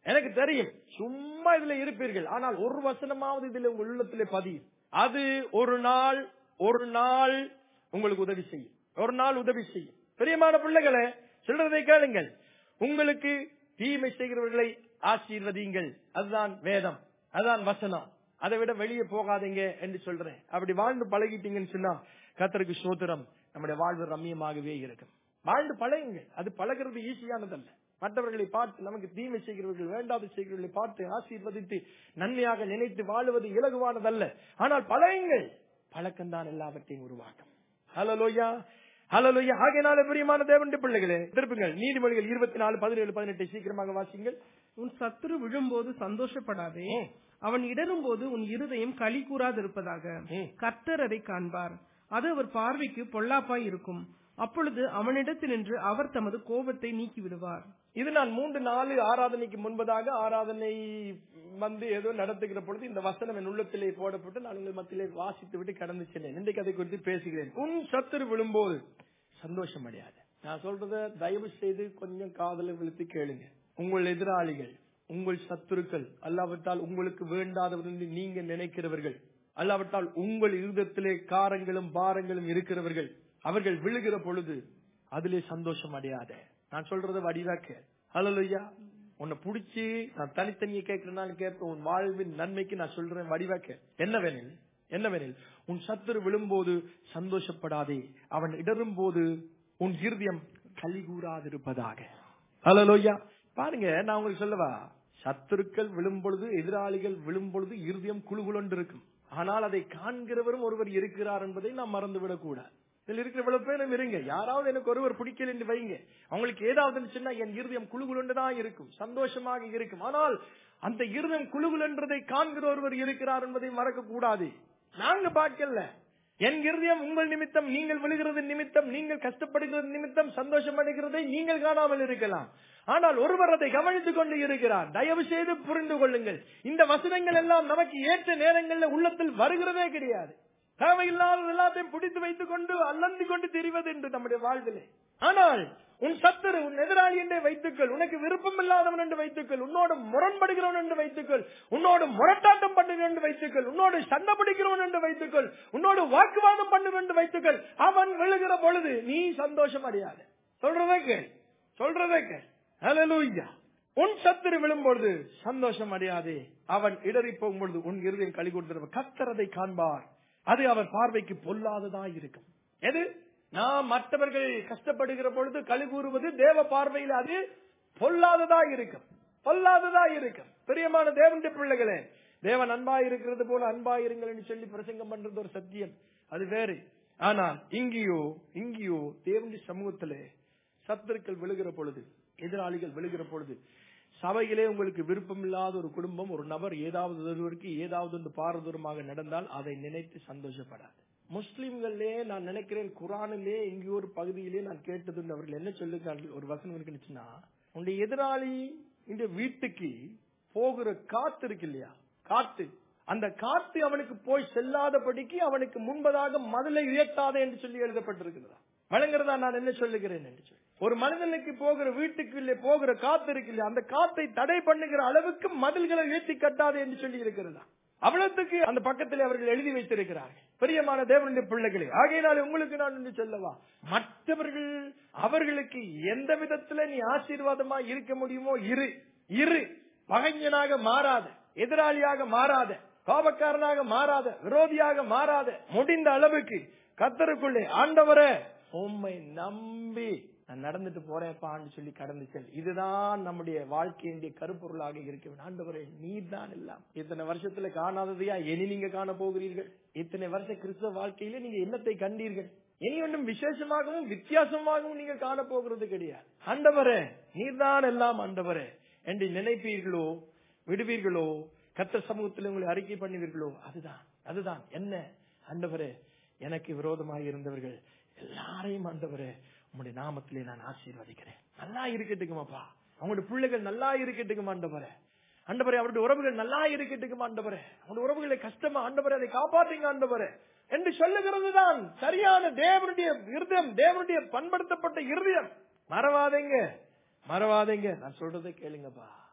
எனக்கு தெரியும் சும்மா இதுல இருப்பீர்கள் ஆனால் ஒரு வசனமாவது இதுல உங்கள் உள்ளத்திலே பதியும் அது ஒரு நாள் ஒரு நாள் உங்களுக்கு உதவி செய்யும் ஒரு நாள் உதவி செய்யும் பிரியமான பிள்ளைகளே சொல்றதை கேளுங்கள் உங்களுக்கு தீமை செய்கிறவர்களை ஆசீர்வதியுங்கள் அதுதான் வேதம் அதுதான் வசனம் அதை விட வெளியே போகாதீங்க என்று சொல்றேன் அப்படி வாழ்ந்து பழகிட்டீங்கன்னு சொன்னா கத்தருக்கு சோத்திரம் நம்முடைய வாழ்வு ரம்மியமாகவே இருக்கும் வாழ்ந்து பழகுங்க அது பழகிறது ஈஸியானதல்ல மற்றவர்களை பார்த்து நமக்கு தீமை செய்கிறவர்கள் வேண்டாத செய்கிறவர்களை பார்த்து ஆசீர்வதித்து நன்மையாக நினைத்து வாழுவது இலகுவானதல்ல ஆனால் பழகுங்கள் பழக்கம்தான் எல்லாவற்றையும் உருவாக்கும் ஹலலோயா ஹலலோயா ஆகையினால பிரியமான தேவனுடைய பிள்ளைகளே திருப்புங்கள் நீதிமொழிகள் இருபத்தி நாலு பதினேழு பதினெட்டை சீக்கிரமாக வாசிங்கள் உன் சத்துரு விழும்போது சந்தோஷப்படாதே ம். அவன் இடரும் போது உன் இருதயம் களி கூறாதிருப்பதாக ம். கர்த்தர் அதை காண்பார் அது அவர் பார்வைக்கு பொல்லாப்பாய் இருக்கும் அப்பொழுது அவனிடத்தினின்று அவர் தமது கோபத்தை நீக்கி விடுவார் இது நான் மூன்று நாலு ஆராதனைக்கு முன்பதாக ஆராதனை வந்து ஏதோ நடத்துகிற பொழுது இந்த வசனம் என் உள்ளத்திலே போடப்பட்டு நான் உங்கள் மத்தியிலே வாசித்து விட்டு கடந்து சென்றேன் இன்றைக்கு அதை குறித்து பேசுகிறேன் உன் சத்துரு விழும்போது சந்தோஷம் அடையாது நான் சொல்றத தயவு செய்து கொஞ்சம் காதல விழுத்து கேளுங்க உங்கள் எதிராளிகள் உங்கள் சத்துருக்கள் அல்லாவிட்டால் உங்களுக்கு வேண்டாதவர்கள் என்று நீங்க நினைக்கிறவர்கள் அல்லாவிட்டால் உங்கள் இருதத்திலே காரங்களும் பாரங்களும் இருக்கிறவர்கள் அவர்கள் விழுகிற பொழுது அதிலே சந்தோஷம் அடையாத நான் சொல்றத வடிவாக்க ஹalleluya உன்னை புடிச்சு நான் தனித்தனியே கேட்கிறனாலும் கேட்பேன் உன் வாழ்வின் நன்மைக்கு நான் சொல்றேன் வடிவாக்க என்னவெனில் என்னவெனில் உன் சத்துரு விழும்போது சந்தோஷப்படாதே அவன் இடரும் போது உன் இருதயம் களி கூறாதிருப்பதாக ஹalleluya பாருங்க நான் உங்களுக்கு சொல்லவா சத்துருக்கள் விழும்பொழுது எதிராளிகள் விழும்பொழுது இருதயம் குழுகுலண்டு இருக்கும் ஆனால் அதை காண்கிறவரும் ஒருவர் இருக்கிறார் என்பதை நாம் மறந்துவிடக் கூடாது இதுல இருக்கிற இவ்வளவு பேரும் இருங்க யாராவது எனக்கு ஒருவர் பிடிக்கல என்று வைங்க அவங்களுக்கு ஏதாவது சொன்னா என் இருதயம் குழுகுலண்டு தான் இருக்கும் சந்தோஷமாக இருக்கும் ஆனால் அந்த இருதயம் குழுகுலன்றதை காண்கிற ஒருவர் இருக்கிறார் என்பதை மறக்க கூடாது நாங்க பார்க்கல என் இருதயம் உங்கள் நிமித்தம் நீங்கள் விழுகிறது நிமித்தம் நீங்கள் கஷ்டப்படுகிறது நிமித்தம் சந்தோஷம் அடைகிறதை நீங்கள் காணாமல் இருக்கலாம் ஆனால் ஒருவர் அதை கவனித்துக் கொண்டு இருக்கிறார் தயவு செய்து புரிந்து கொள்ளுங்கள் இந்த வசனங்கள் எல்லாம் நமக்கு ஏற்ற நேரங்களில் உள்ளத்தில் வருகிறதே கிடையாது தேவையில்லாத எல்லாத்தையும் பிடித்து வைத்துக் கொண்டு அல்லந்து கொண்டு திரிவது என்று நம்முடைய வாழ்விலே ஆனால் உன் சத்துரு உன் எதிராளி என்றே வைத்துக்கள் உனக்கு விருப்பம் இல்லாதவன் என்று வைத்துக்கள் உன்னோடு முரண்படுகிறவன் என்று வைத்துக்கள் உன்னோடு முரட்டாட்டம் பண்ணுகிறவன் என்று வைத்துக்கள் உன்னோடு சண்டை பிடிக்கிறவன் என்று வைத்துக்கள் உன்னோடு வாக்குவாதம் பண்ணுவன் என்று வைத்துக்கள் அவன் விழுகிற பொழுது நீ சந்தோஷம் அடையாத சொல்றதே கேள் சொல்றதே கேள் ஹalleluya உன் சத்துரு விழும்பொழுது சந்தோஷம் அடையாதே அவன் இடறி போகும்பொழுது உன் இருதயம் களி கொடுத்திருப்ப கத்தரதை காண்பார் அது அவர் பார்வைக்கு பொல்லாததா இருக்கும் எது நாம் மற்றவர்கள் கஷ்டப்படுகிற பொழுது களி கூறுவது தேவ பார்வையில் அது பொல்லாததா இருக்கும் பொல்லாததா இருக்கும் பிரியமான தேவனுடைய பிள்ளைகளே தேவன் அன்பா இருக்கிறது போல அன்பா இருங்கள் என்று சொல்லி பிரசங்கம் பண்றது ஒரு சத்தியம் அது வேறு ஆனால் இங்கேயோ இங்கேயோ தேவனுடைய சமூகத்திலே சத்துருக்கள் விழுகிற பொழுது எதிராளிகள் விழுகிற பொழுது சபையிலே உங்களுக்கு விருப்பம் இல்லாத ஒரு குடும்பம் ஒரு நபர் ஏதாவது ஒருவருக்கு ஏதாவது ஒன்று பாரதூரமாக நடந்தால் அதை நினைத்து சந்தோஷப்படாது முஸ்லிம்களே நான் நினைக்கிறேன் குரானிலே எங்கேயோ ஒரு பகுதியிலே நான் கேட்டது அவர்கள் என்ன சொல்லுகிறார்கள் ஒரு வசனம் இருக்குச்சுன்னா உன்னுடைய எதிராளி இந்த வீட்டுக்கு போகிற காத்து இருக்கு இல்லையா காத்து அந்த காத்து அவனுக்கு போய் செல்லாதபடிக்கு அவனுக்கு முன்பதாக மதுளை உயர்த்தாதே என்று சொல்லி எழுதப்பட்டிருக்கிறதா வழங்குறதா நான் என்ன சொல்லுகிறேன் என்று சொல்லி ஒரு மனிதனுக்கு போகிற வீட்டுக்குள்ளே போகிற காத்து இருக்கு இல்லையா அந்த காத்தை தடை பண்ணுகிற அளவுக்கு மதில்களை உயர்த்தி கட்டாதே என்று சொல்லி இருக்கிறதா அவ்வளவுக்கு அந்த பக்கத்தில் அவர்கள் எழுதி வைத்திருக்கிறார்கள் பிரியமான தேவனுடைய பிள்ளைகளே ஆகையினால உங்களுக்கு நான் ஒன்று சொல்லவா மற்றவர்கள் அவர்களுக்கு எந்த விதத்துல நீ ஆசீர்வாதமா இருக்க முடியுமோ இரு இரு பகைஞனாக மாறாத எதிராளியாக மாறாத கோபக்காரனாக மாறாத விரோதியாக மாறாத முடிந்த அளவுக்கு கத்தருக்குள்ளே ஆண்டவரே உம்மை நம்பி நான் நடந்துட்டு போறேன்ப்பான்னு சொல்லி கடந்து செல் இதுதான் நம்முடைய வாழ்க்கையினுடைய கருப்பொருளாக இருக்க வேண்டும் ஆண்டவரே நீர் தான் எல்லாம் இத்தனை வருஷத்துல காணாததையா இனி நீங்க காண போகிறீர்கள் இத்தனை வருஷ கிறிஸ்தவ வாழ்க்கையில நீங்க என்னத்தை கண்டீர்கள் இனி ஒன்றும் விசேஷமாகவும் வித்தியாசமாகவும் நீங்க காண போகிறது கிடையாது ஆண்டவரே நீர்தான் எல்லாம் ஆண்டவரே என்று நினைப்பீர்களோ விடுவீர்களோ கத்த சமூகத்தில் உங்களை அறிக்கை பண்ணுவீர்களோ அதுதான் அதுதான் என்ன ஆண்டவரே எனக்கு விரோதமாக இருந்தவர்கள் எல்லாரையும் ஆண்டவரே உங்களுடைய நாமத்திலே நான் ஆசீர்வதிக்கிறேன் நல்லா இருக்கட்டுக்குமாப்பா அவங்களுடைய பிள்ளைகள் நல்லா இருக்கட்டுக்கும் ஆண்டவரே ஆண்டவரே அவருடைய உறவுகள் நல்லா இருக்கட்டுக்கும் ஆண்டவரே அவருடைய உறவுகளை கஷ்டமா ஆண்டவரே அதை காப்பாற்றுங்க ஆண்டவரே என்று சொல்லுகிறது தான் சரியான தேவனுடைய இருதயம் தேவனுடைய பண்படுத்தப்பட்ட இருதயம் மறவாதீங்க மறவாதீங்க நான் சொல்றதை கேளுங்கப்பா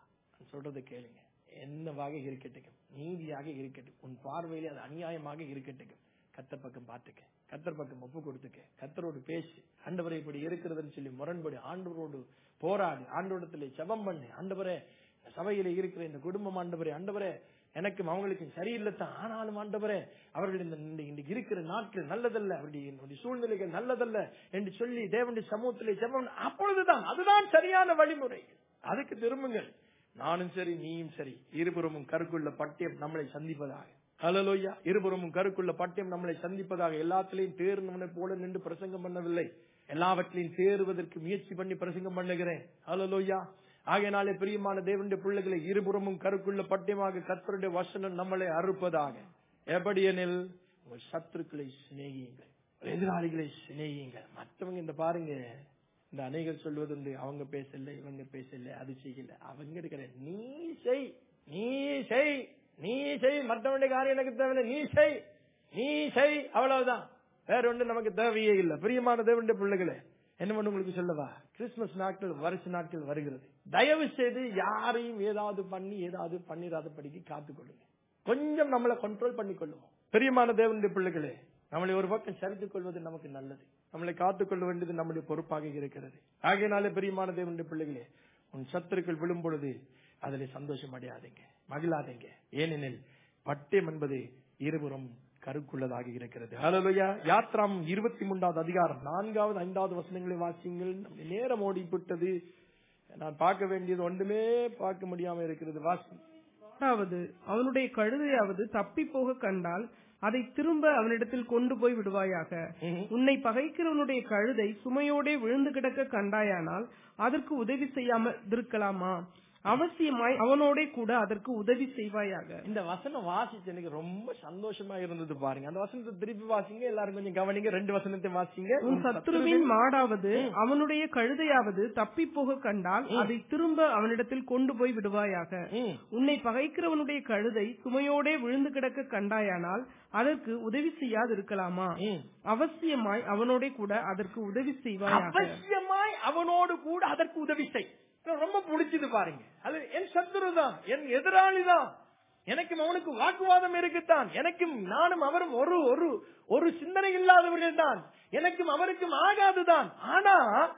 சொல்றதை கேளுங்க என்னவாக இருக்கட்டும் நீதியாக இருக்கட்டும் உன் பார்வையிலே அது அநியாயமாக இருக்கட்டும் கத்தர் பக்கம் பார்த்துக்க கத்தர் பக்கம் ஒப்பு கொடுத்துக்க கத்தரோடு பேசு ஆண்டவரை இப்படி இருக்கிறதுன்னு சொல்லி முரண்படி ஆண்டவரோடு போராடு ஆண்டவரத்திலே ஜெபம் பண்ணு ஆண்டவரே இந்த சபையில இருக்கிற இந்த குடும்பம் ஆண்டவரே ஆண்டவரே எனக்கும் அவங்களுக்கும் சரியில்லை தான் ஆனாலும் ஆண்டவரே அவர்கள் இந்த இந்த- இன்றைக்கு இருக்கிற நாட்கள் நல்லதல்ல அவருடைய என்னுடைய சூழ்நிலைகள் நல்லதல்ல என்று சொல்லி தேவனுடைய சமூகத்திலே ஜெபம் அப்பொழுதுதான் அதுதான் சரியான வழிமுறை அதுக்கு திரும்புங்கள் நானும் சரி நீயும் சரி இருபுறமும் கருக்குள்ள பட்டியம் நம்மளை சந்திப்பதாக ஹalleluya இருபுறமும் கருக்குள்ள பட்டியம் நம்மளை சந்திப்பதாக எல்லாத்திலையும் தேர்ந்தவனை போல நின்று பிரசங்கம் பண்ணவில்லை எல்லாவற்றிலையும் தேறுவதற்கு முயற்சி பண்ணி பிரசங்கம் பண்ணுகிறேன் ஹalleluya ஆகையினாலே பிரியமான தேவனுடைய பிள்ளைகளை இருபுறமும் கருக்குள்ள பட்டியமாக கர்த்தருடைய வசனம் நம்மளை அறுப்பதாக எப்படி எனில் உங்கள் சத்துருக்களை சிநேகியுங்கள் எதிராளிகளை சிநேகியுங்கள் மற்றவங்க இந்த பாருங்க இந்த அநேகர் சொல்வதுண்டு அவங்க பேசல இவங்க பேசல அது செய்யல அவங்க இருக்கிற நீ செய் நீ செய் நீ செய் மற்றவனுடைய காரியம் எனக்கு தேவையில்லை நீ செய் நீ செய் அவ்வளவுதான் வேற ஒன்று நமக்கு தேவையே இல்லை பிரியமான தேவனுடைய பிள்ளைகளே என்ன பண்ண உங்களுக்கு சொல்லவா கிறிஸ்துமஸ் நாட்கள் வருஷ நாட்கள் வருகிறது தயவு செய்து யாரையும் ஏதாவது பண்ணி ஏதாவது பண்ணிடாத படிக்க காத்துக்கொள்ளுங்க கொஞ்சம் நம்மளை கண்ட்ரோல் பண்ணி கொள்ளுவோம் பிரியமான தேவனுடைய பிள்ளைகளே நம்மளை ஒரு பக்கம் சரித்துக் கொள்வது நமக்கு நல்லது நம்மளை காத்துக்கொள்ள வேண்டியது நம்முடைய பொறுப்பாக இருக்கிறது ஆகையினாலே பிரியமான தேவனுடைய பிள்ளைகளே உன் சத்துருக்கள் விழும் பொழுது அதில் சந்தோஷம் அடையாதீங்க மகிழாதீங்க ஏனெனில் பட்டயம் என்பது இருபுறம் கருக்குள்ளதாக இருக்கிறது ஹalleluya யாத்ராம் இருபத்தி மூன்றாவது அதிகாரம் நான்காவது ஐந்தாவது வசனங்களை வாசியுங்கள் நம்முடைய நேரம் ஓடிவிட்டது நான் பார்க்க வேண்டியது ஒன்றுமே பார்க்க முடியாம இருக்கிறது வாசி அதாவது அவனுடைய கழுதையாவது தப்பி போக கண்டால் அதை திரும்ப அவனிடத்தில் கொண்டு போய் விடுவாயாக ம்ஹும். உன்னை பகைக்கிறவனுடைய கழுதை சுமையோடே விழுந்து கிடக்க கண்டாயானால் அதற்கு உதவி செய்யாமல் இருக்கலாமா அவசியமாய் அவனோடே கூட அதற்கு உதவி செய்வாயாக இந்த வசனம் வாசிச்சு எனக்கு ரொம்ப சந்தோஷமா இருந்தது பாருங்க அந்த வசனத்தை திருப்பி வாசிங்க எல்லாரும் கொஞ்சம் கவனிங்க ரெண்டு வசனத்தை வாசிங்க உன் சத்துருவின் மாடாவது அவனுடைய கழுதையாவது தப்பி போக கண்டால் அதை திரும்ப அவனிடத்தில் கொண்டு போய் விடுவாயாக ம். உன்னை பகைக்கிறவனுடைய கழுதை சுமையோடே விழுந்து கிடக்க கண்டாயானால் அதற்கு உதவி செய்யாது இருக்கலாமா ம். அவசியமாய் அவனோட கூட அதற்கு உதவி செய்வாயாக அவசியமாய் அவனோடு கூட அதற்கு உதவி செய் எனக்கு ரொம்ப பிடிச்சது பாருங்க அது என் சத்துரு தான் என் எதிராளி தான் எனக்கும் அவனுக்கு வாக்குவாதம் இருக்குத்தான் எனக்கும் நானும் அவரும் ஒரு ஒரு ஒரு சிந்தனை இல்லாதவர்கள் தான் எனக்கும் அவருக்கும் ஆகாதுதான் ஆனா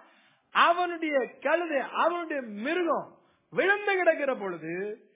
அவனுடைய கழுதை அவனுடைய மிருகம் விழுந்து கிடக்கிற பொழுது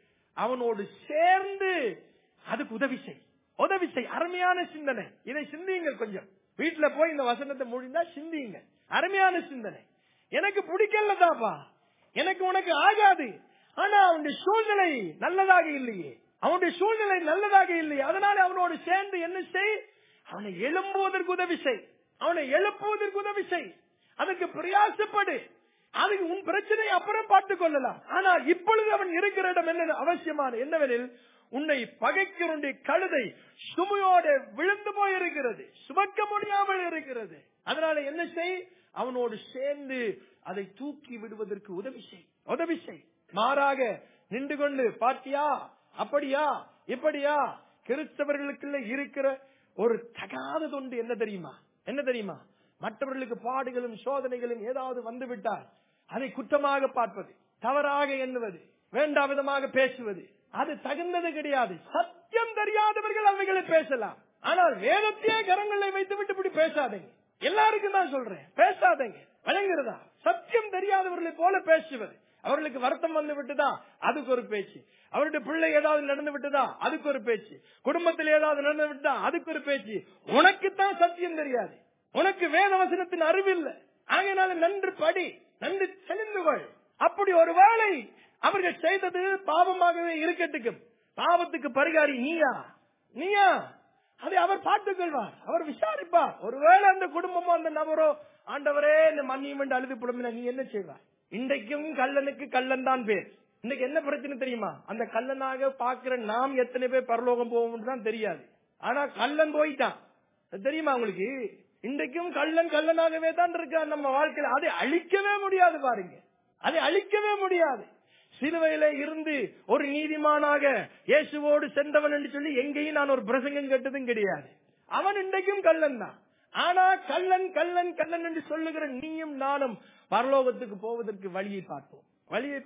அவனோடு சேர்ந்து அதுக்கு உதவி செய் உதவி செய் அருமையான சிந்தனை இதை சிந்தியுங்கள் கொஞ்சம் வீட்டுல போய் இந்த வசனத்தை முடிந்தா சிந்தியுங்க அருமையான சிந்தனை எனக்கு பிடிக்கலதாப்பா எனக்கு உனக்கு ஆகாது ஆனா அவனுடைய சூழ்நிலை நல்லதாக இல்லையே அவனுடைய சூழ்நிலை நல்லதாக இல்லையே அதனால அவனோடு சேர்ந்து என்ன செய் அவனை எழும்புவதற்கு உதவி செய் அவனை எழுப்புவதற்கு உதவி செய் அதுக்கு பிரயாசப்படு அதுக்கு உன் பிரச்சனை அப்புறம் பார்த்துக் கொள்ளலாம் ஆனால் இப்பொழுது அவன் இருக்கிற இடம் என்ன அவசியமான என்னவெனில் உன்னை பகைக்கிறனுடைய கழுதை சுமையோட விழுந்து போயிருக்கிறது சுமக்க முடியாமல் இருக்கிறது அதனால என்ன செய் அவனோடு சேர்ந்து அதை தூக்கி விடுவதற்கு உதவி செய் உதவி செய் மாறாக நின்று கொண்டு பாத்தியா அப்படியா இப்படியா கிறிஸ்தவர்களுக்குள்ள இருக்கிற ஒரு தகாததொண்டு என்ன தெரியுமா என்ன தெரியுமா மற்றவர்களுக்கு பாடுகளும் சோதனைகளும் ஏதாவது வந்து விட்டால் அதை குற்றமாக பார்ப்பது தவறாக எண்ணுவது வேண்டா விதமாக பேசுவது அது தகுந்தது கிடையாது சத்தியம் தெரியாதவர்கள் அவைகளை பேசலாம் ஆனால் வேதத்தையே கரங்களை வைத்து விட்டு இப்படி பேசாதீங்க எல்லாருக்கும் தான் சொல்றேன் பேசாதீங்க வழங்குறதா சத்தியம் தெரியாதவர்களை போல பேசுவது அவர்களுக்கு வருத்தம் வந்து விட்டுதா அதுக்கு ஒரு பேச்சு அவருடைய பிள்ளை ஏதாவது நடந்து விட்டுதா அதுக்கு ஒரு பேச்சு குடும்பத்தில் ஏதாவது நடந்து விட்டுதா அதுக்கு ஒரு பேச்சு உனக்குத்தான் சத்தியம் தெரியாது உனக்கு வேத வசனத்தின் அறிவில்லை ஆகையினால நன்று படி நன்று தெளிந்து கொள் அப்படி ஒரு வேளை அவர்கள் செய்தது பாவமாகவே இருக்கட்டுக்கும் பாவத்துக்கு பரிகாரி நீயா நீயா அதை அவர் பார்த்துக் கொள்வார் அவர் விசாரிப்பார் ஒருவேளை அந்த குடும்பமோ அந்த நபரோ ஆண்டவரே இந்த மன்னியும் என்று அழுது புலம்பின நீ என்ன செய்வார் இன்றைக்கும் கல்லனுக்கு கல்லன் தான் பேர் இன்னைக்கு என்ன பிரச்சனை தெரியுமா அந்த கல்லனாக பாக்குற நாம் எத்தனை பேர் பரலோகம் போவோம்னு தான் தெரியாது ஆனா கல்லன் போயிட்டான் அது தெரியுமா உங்களுக்கு இன்றைக்கும் கள்ளன் கள்ளனாகவே தான் இருக்கார் நம்ம வாழ்க்கையில அதை அழிக்கவே முடியாது பாருங்க அதை அழிக்கவே முடியாது சிலுவையில இருந்து ஒரு நீதிமானாக இயேசுவோடு சென்றவன் என்று சொல்லி எங்கேயும் நான் ஒரு பிரசங்கம் கேட்டதும் கிடையாது அவன் இன்றைக்கும் கள்ளன் தான் ஆனா கள்ளன் கள்ளன் கள்ளன் என்று சொல்லுகிற நீயும் நானும் பரலோகத்துக்கு போவதற்கு வழியை பார்ப்போம் வழியை பார்ப்போம்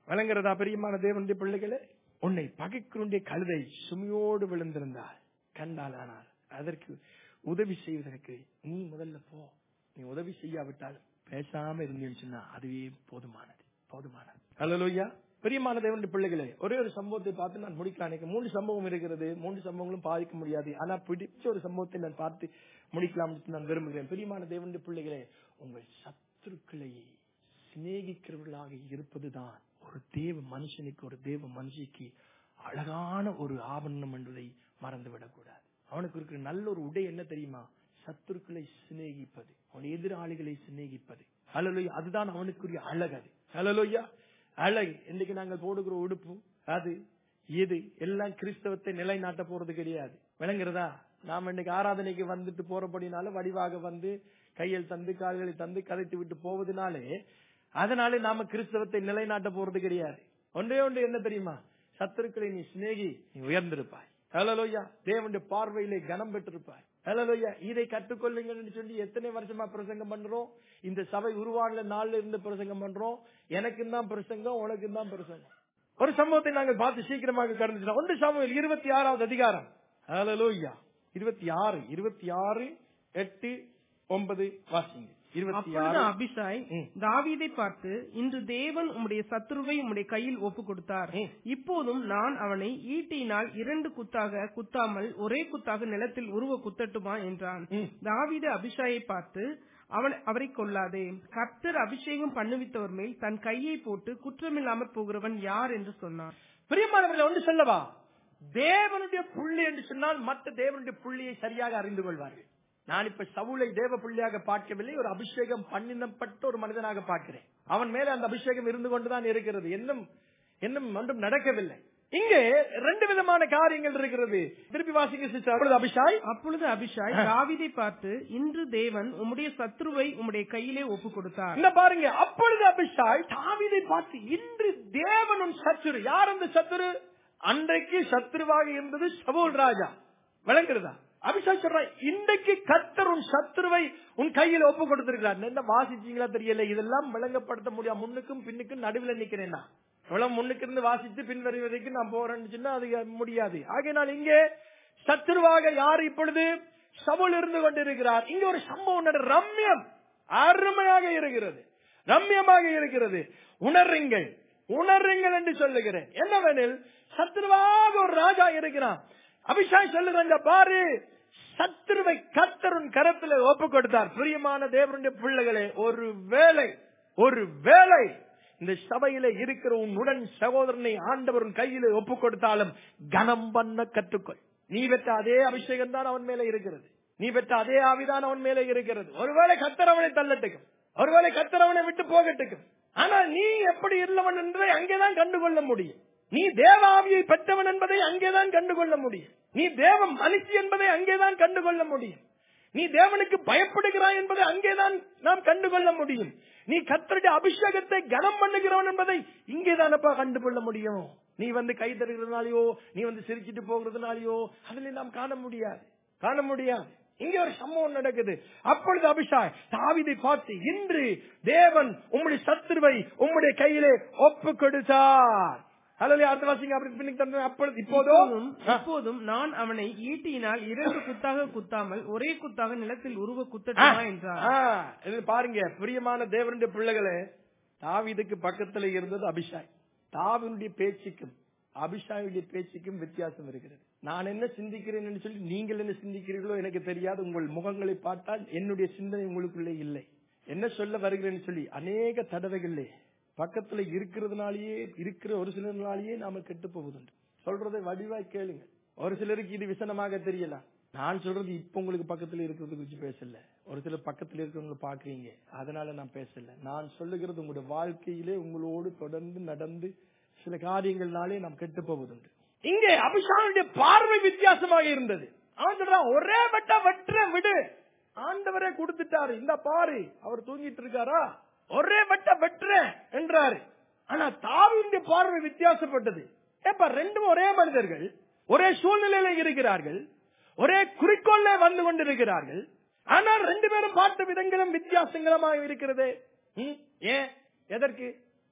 வழங்குறதா பிரியமான தேவனுடைய பிள்ளைகளே உன்னை பகைக்குடைய கழுதை சுமையோடு விழுந்திருந்தால் கண்டால் ஆனால் அதற்கு உதவி செய்வதற்கு நீ முதல்ல போ நீ உதவி செய்யாவிட்டால் பேசாம இருந்தேன்னு சொன்னா அதுவே போதுமானது போதுமானது ஹalleluya பிரியமான தேவனுடைய பிள்ளைகளே ஒரே ஒரு சம்பவத்தை பார்த்து நான் முடிக்கலாம் எனக்கு மூணு சம்பவம் இருக்கிறது மூன்று சம்பவங்களும் பாதிக்க முடியாது ஆனா பிடிச்ச ஒரு சம்பவத்தை நான் பார்த்து முடிக்கலாம் நான் விரும்புகிறேன் பிரியமான தேவனுடைய பிள்ளைகளே உங்கள் சத்துருக்களை சிநேகிக்கிறவர்களாக இருப்பதுதான் ஒரு தேவ மனுஷனுக்கு ஒரு தேவ மனுஷிக்கு அழகான ஒரு ஆபரணம் என்பதை மறந்துவிடக் கூடாது அவனுக்கு இருக்கிற நல்ல ஒரு உடை என்ன தெரியுமா சத்துருக்களை சிநேகிப்பது அவன் எதிராளிகளை சிநேகிப்பது ஹalleluya அதுதான் அவனுக்குரிய அழகு அது ஹalleluya அழகு இன்னைக்கு நாங்கள் போடுகிற உடுப்பு அது இது எல்லாம் கிறிஸ்தவத்தை நிலைநாட்ட போறது கிடையாது விளங்குறதா நாம் இன்னைக்கு ஆராதனைக்கு வந்துட்டு போறபடினால வடிவாக வந்து கையில் தந்து கால்களை தந்து கதைத்து விட்டு போவதனாலே அதனாலே நாம கிறிஸ்தவத்தை நிலைநாட்ட போறது கிடையாது ஒன்றே ஒன்று என்ன தெரியுமா சத்துருக்களை நீ சிநேகி நீ உயர்ந்திருப்பாய் ஹலலோயா தேவனுடைய பார்வையிலே கனம் பெற்றிருப்பாய் ஹலலோயா இதை கற்றுக்கொள்ளுங்கன்னு சொல்லி எத்தனை வருஷமா பிரசங்கம் பண்றோம் இந்த சபை உருவான நாள்ல இருந்து பிரசங்கம் பண்றோம் எனக்கும் தான் பிரசங்கம் உனக்கும் தான் பிரசங்கம் ஒரு சம்பவத்தை நாங்கள் பார்த்து சீக்கிரமாக கடந்துட்டோம் ஒன்று சமூகம் இருபத்தி ஆறாவது அதிகாரம் ஹalleluya இருபத்தி ஆறு இருபத்தி ஆறு எட்டு ஒன்பது வாசிங்க இருபத்தி அப்பொழுது ஆறு அபிஷாய் ம். தாவீதை பார்த்து இன்று தேவன் உம்முடைய சத்துருவை உம்முடைய கையில் ஒப்பு கொடுத்தார் ம். இப்போதும் நான் அவனை ஈட்டியினால் இரண்டு குத்தாக குத்தாமல் ஒரே குத்தாக நிலத்தில் உருவ குத்தட்டுமா என்றான் ம். தாவீது அபிஷாயை பார்த்து அவன் அவரை கொல்லாதே கர்த்தர் அபிஷேகம் பண்ணுவித்தவர் மேல் தன் கையை போட்டு குற்றமில்லாமற் போகிறவன் யார் என்று சொன்னார் பிரியமானவர்கள் ஒன்று சொல்லவா தேவனுடைய புள்ளி என்று சொன்னால் மற்ற தேவனுடைய புள்ளியை சரியாக அறிந்து கொள்வார்கள் நான் இப்ப சவுளை தேவ புள்ளியாக பார்க்கவில்லை ஒரு அபிஷேகம் பண்ணினப்பட்ட ஒரு மனிதனாக பார்க்கிறேன் அவன் மேல அந்த அபிஷேகம் இருந்து கொண்டுதான் இருக்கிறது இன்னும் இன்னும் ஒன்றும் நடக்கவில்லை இங்கே ரெண்டு விதமான காரியங்கள் இருக்கிறது திருப்பி வாசிங்க சிஸ்டர் அப்பொழுது அபிஷாய் அப்பொழுது அபிஷாய் தாவீதை பார்த்து இன்று தேவன் உம்முடைய சத்துருவை உம்முடைய கையிலே ஒப்பு கொடுத்தார் இந்த பாருங்க அப்பொழுது அபிஷாய் தாவீதை பார்த்து இன்று தேவனும் சத்துரு யார் அந்த சத்துரு அன்றைக்கு சத்துருவாக இருந்தது சவுல் ராஜா விளங்குறதா அபிஷாக் சொல்றான் இன்றைக்கு கர்த்தர் உன் சத்துருவை உன் கையில் ஒப்பு கொடுத்திருக்கிறார் என்ன வாசிச்சீங்களா தெரியல இதெல்லாம் விளங்கப்படுத்த முடியாது முன்னுக்கும் பின்னுக்கும் நடுவில் நிக்கிறேன்னா இவ்வளவு முன்னுக்கு இருந்து வாசித்து பின் வருவதற்கு நான் போறேன்னு சொன்னா அது முடியாது ஆகையினால் இங்கே சத்துருவாக யார் இப்பொழுது சவுல் இருந்து கொண்டிருக்கிறார் இங்க ஒரு சம்பவம் நட ரம்யம் அருமையாக இருக்கிறது ரம்யமாக இருக்கிறது உணர்றீங்கள் உணர்றீங்கள் என்று சொல்லுகிறேன் என்னவெனில் சத்துருவாக ஒரு ராஜா இருக்கிறான் அபிஷாக் சொல்லுறாங்க பாரு சத்துருவை கர்த்தருன் கரத்துல ஒப்பு கொடுத்தார் பிரியமான தேவனுடைய பிள்ளைகளே ஒரு வேலை ஒரு வேலை இந்த சபையில இருக்கிற உன் உடன் சகோதரனை ஆண்டவரின் கையில ஒப்பு கொடுத்தாலும் கனம் பண்ண கற்றுக்கொள் நீ பெற்ற அதே அபிஷேகம் தான் அவன் மேல இருக்கிறது நீ பெற்ற அதே ஆவிதான் அவன் மேல இருக்கிறது ஒருவேளை கத்தரவனை தள்ளட்டுக்கும் ஒருவேளை கத்தரவனை விட்டு போகட்டுக்கும் ஆனா நீ எப்படி இருந்தவன் என்பதை அங்கேதான் கண்டுகொள்ள முடியும் நீ தேவ ஆவியை பெற்றவன் என்பதை அங்கேதான் கண்டுகொள்ள முடியும் நீ தேவ மனுஷி என்பதை அங்கேதான் கண்டுகொள்ள முடியும் நீ தேவனுக்கு பயப்படுகிறாய் என்பதை அங்கேதான் நாம் கண்டுகொள்ள முடியும் நீ கத்தருடைய அபிஷேகத்தை கனம் பண்ணுகிறவன் என்பதை இங்கேதானப்பா கண்டுகொள்ள முடியும் நீ வந்து கை தருகிறதுனாலயோ நீ வந்து சிரிச்சிட்டு போகிறதுனாலயோ அதுல நாம் காண முடியாது காண முடியாது இங்க ஒரு சம்பவம் நடக்குது அப்பொழுது அபிஷாக் தாவிதை பார்த்து இன்று தேவன் உம்முடைய சத்துருவை உம்முடைய கையிலே ஒப்பு கொடுத்தார் அல்லது அடுத்த வாசிங்க அப்படி பின்னுக்கு தந்தேன். அப்பொழுது இப்போதோ இப்போதும் இப்போதும் நான் அவனை ஈட்டியினால் இரண்டு குத்தாக குத்தாமல் ஒரே குத்தாக நிலத்தில் உருவ குத்தட்டுமா என்றார் ஆ, இது பாருங்க பிரியமான தேவனுடைய பிள்ளைகளே தாவீதுக்கு பக்கத்துல இருந்தது அபிஷாய் தாவினுடைய பேச்சுக்கும் அபிஷாயுடைய பேச்சுக்கும் வித்தியாசம் இருக்கிறது நான் என்ன சிந்திக்கிறேன் சொல்லி நீங்கள் என்ன சிந்திக்கிறீர்களோ எனக்கு தெரியாது உங்கள் முகங்களை பார்த்தால் என்னுடைய சிந்தனை உங்களுக்குள்ளே இல்லை என்ன சொல்ல வருகிறேன்னு சொல்லி அநேக தடவைகளே பக்கத்துல இருக்கிறதுனாலயே இருக்கிற ஒரு சிலர்னாலேயே நாம கெட்டு போவதுண்டு சொல்றதை வடிவாய் கேளுங்க ஒரு சிலருக்கு இது விசனமாக தெரியலாம் நான் சொல்றது இப்ப உங்களுக்கு பக்கத்துல இருக்கிறது குறிச்சு பேசல ஒரு சிலர் பக்கத்துல இருக்கிறவங்க பாக்குறீங்க அதனால நான் பேசல நான் சொல்லுகிறது உங்களுடைய வாழ்க்கையிலே உங்களோடு தொடர்ந்து நடந்து சில காரியங்கள்னாலே நாம் கெட்டு போவதுண்டு இங்கே அபிஷானுடைய பார்வை வித்தியாசமாக இருந்தது அவன் சொல்றான் ஒரே வெட்ட வெற்ற விடு ஆண்டவரே கொடுத்துட்டாரு இந்த பாரு அவர் தூங்கிட்டு இருக்காரா ஒரே வெட்ட வெற்ற என்றாரு ஆனா தாவியுடைய பார்வை வித்தியாசப்பட்டது ஏப்பா ரெண்டும் ஒரே மனிதர்கள் ஒரே சூழ்நிலையில இருக்கிறார்கள் ஒரே குறிக்கோள்ல வந்து கொண்டிருக்கிறார்கள் ஆனால் ரெண்டு பேரும் பார்த்த விதங்களும் வித்தியாசங்களுமாக இருக்கிறது ம், ஏன் எதற்கு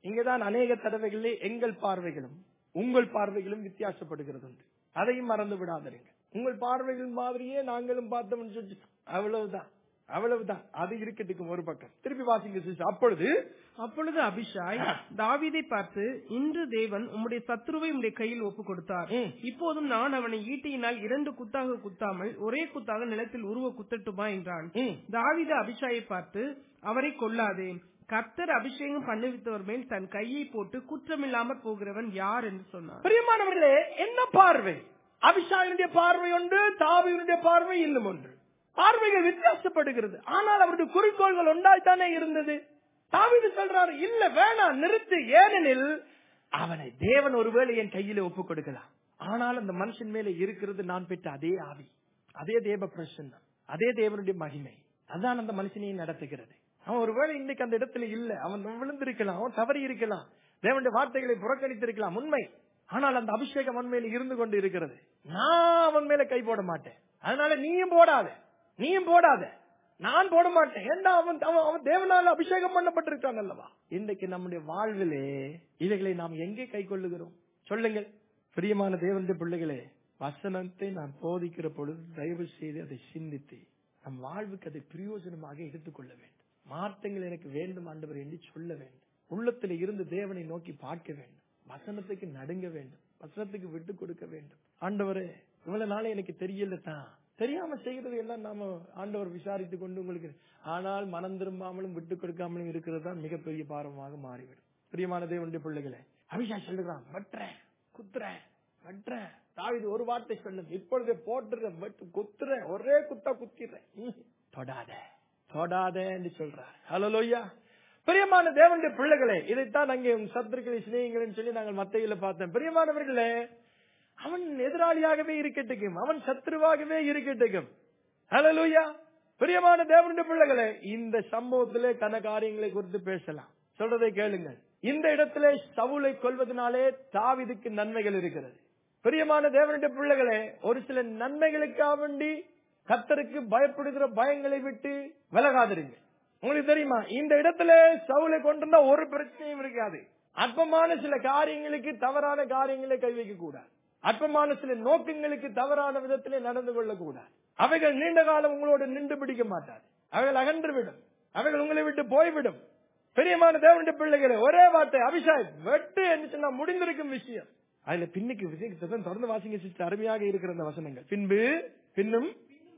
இங்கதான் அநேக தடவைகளிலே எங்கள் பார்வைகளும் உங்கள் பார்வைகளும் வித்தியாசப்படுகிறது உண்டு அதையும் மறந்து விடாதீங்க உங்கள் பார்வைகள் மாதிரியே நாங்களும் பார்த்தோம்னு சொல்லி அவ்வளவுதான் அவ்வளவுதான் அது இருக்கட்டுக்கும் ஒரு பக்கம் திருப்பி வாசிங்க சிஸ்டர் அப்பொழுது அப்பொழுது அபிஷாய் தாவீதை பார்த்து இன்று தேவன் உம்முடைய சத்ருவை உம்முடைய கையில் ஒப்பு கொடுத்தார் ம். இப்போதும் நான் அவனை ஈட்டியினால் இரண்டு குத்தாக குத்தாமல் ஒரே குத்தாக நிலத்தில் உருவ குத்தட்டுமா என்றான் ம், தாவீது அபிஷாயை பார்த்து அவரை கொல்லாதே கர்த்தர் அபிஷேகம் பண்ணுவித்தவர் மேல் தன் கையை போட்டு குற்றமில்லாமற் போகிறவன் யார் என்று சொன்னார் பிரியமானவர்களே என்ன பார்வை அபிஷாயினுடைய பார்வை ஒன்று தாவியினுடைய பார்வை இன்னும் ஒன்று பார்வைகள் வித்தியாசப்படுகிறது ஆனால் அவருடைய குறிக்கோள்கள் ஒன்றாய்த்தானே இருந்தது தாவீது சொல்றாரு இல்ல வேணாம் நிறுத்து ஏனெனில் அவனை தேவன் ஒருவேளை என் கையில ஒப்பு கொடுக்கலாம் ஆனால் அந்த மனுஷன் மேல இருக்கிறது நான் பெற்ற அதே ஆவி அதே தேவ பிரசன்னம் அதே தேவனுடைய மகிமை அதான் அந்த மனுஷனையும் நடத்துகிறது அவன் ஒருவேளை இன்னைக்கு அந்த இடத்துல இல்ல அவன் விழுந்திருக்கலாம் அவன் தவறி இருக்கலாம் தேவனுடைய வார்த்தைகளை புறக்கணித்திருக்கலாம் உண்மை ஆனால் அந்த அபிஷேகம் அவன் மேல இருந்து கொண்டு இருக்கிறது நான் அவன் மேல கை போட மாட்டேன் அதனால நீயும் போடாத நீயும் போடாத நான் போட மாட்டேன் ஏன்னா அவன் அவன் அவன் தேவனால அபிஷேகம் பண்ணப்பட்டிருக்கான் அல்லவா இன்றைக்கு நம்முடைய வாழ்விலே இவைகளை நாம் எங்கே கை கொள்ளுகிறோம் சொல்லுங்கள் பிரியமான தேவனுடைய பிள்ளைகளே வசனத்தை நான் போதிக்கிற பொழுது தயவு செய்து அதை சிந்தித்து நம் வாழ்வுக்கு அதை பிரயோஜனமாக எடுத்துக்கொள்ள வேண்டும் மாற்றங்கள் எனக்கு வேண்டும் ஆண்டவர் என்று சொல்ல வேண்டும் உள்ளத்தில் இருந்து தேவனை நோக்கி பார்க்க வேண்டும் வசனத்துக்கு நடுங்க வேண்டும் வசனத்துக்கு விட்டு கொடுக்க வேண்டும் ஆண்டவரே இவ்வளவு நாளே எனக்கு தெரியல தான் தெரியாம செய்கிறது எல்லாம் நாம ஆண்டவர் விசாரித்து கொண்டு உங்களுக்கு ஆனால் மனம் திரும்பாமலும் விட்டு கொடுக்காமலும் இருக்கிறது தான் மிகப்பெரிய பாரமாக மாறிவிடும் பிரியமான தேவனுடைய பிள்ளைகளே அபிஷா சொல்லுகிறான் வெட்டுறேன் குத்துறேன் வெட்டுறேன் தாவிது ஒரு வார்த்தை சொல்லும் இப்பொழுதே போட்டுறேன் வெட்டு குத்துறேன் ஒரே குத்தா குத்திடுறேன் ம், தொடாத தொடாத என்று சொல்றார் ஹலோயா பிரியமான தேவனுடைய பிள்ளைகளே இதைத்தான் அங்கே உன் சத்துருக்களை சிநேகிங்களேன்னு சொல்லி நாங்கள் மத்தையில பார்த்தோம் பிரியமானவர்களே அவன் எதிராளியாகவே இருக்கட்டுக்கும் அவன் சத்ருவாகவே இருக்கட்டுக்கும் ஹலலூயா பிரியமான தேவனுடைய பிள்ளைகளே இந்த சம்பவத்திலே கன காரியங்களை குறித்து பேசலாம் சொல்றதை கேளுங்கள் இந்த இடத்திலே சவுலை கொள்வதனாலே தாவிதுக்கு நன்மைகள் இருக்கிறது பிரியமான தேவனுடைய பிள்ளைகளே ஒரு சில நன்மைகளுக்காக வேண்டி கத்தருக்கு பயப்படுகிற பயங்களை விட்டு விலகாதிருங்க உங்களுக்கு தெரியுமா இந்த இடத்துல சவுலை கொண்டிருந்தா ஒரு பிரச்சனையும் இருக்காது அற்பமான சில காரியங்களுக்கு தவறான காரியங்களை கை வைக்க கூடாது அற்பமான சில நோக்கங்களுக்கு தவறான விதத்திலே நடந்து கொள்ளக்கூடாது அவைகள் நீண்ட காலம் உங்களோடு நின்று பிடிக்க மாட்டாது அவைகள் அகன்று விடும் அவைகள் உங்களை விட்டு போய்விடும் பெரியமான தேவனுடைய பிள்ளைகளை ஒரே வார்த்தை அபிஷேக் வெட்டு என்று சொன்னா முடிந்திருக்கும் விஷயம் அதுல பின்னுக்கு விஷயத்தை தொடர்ந்து வாசிங்க சிஸ்டர் அருமையாக இருக்கிற அந்த வசனங்கள் பின்பு பின்னும்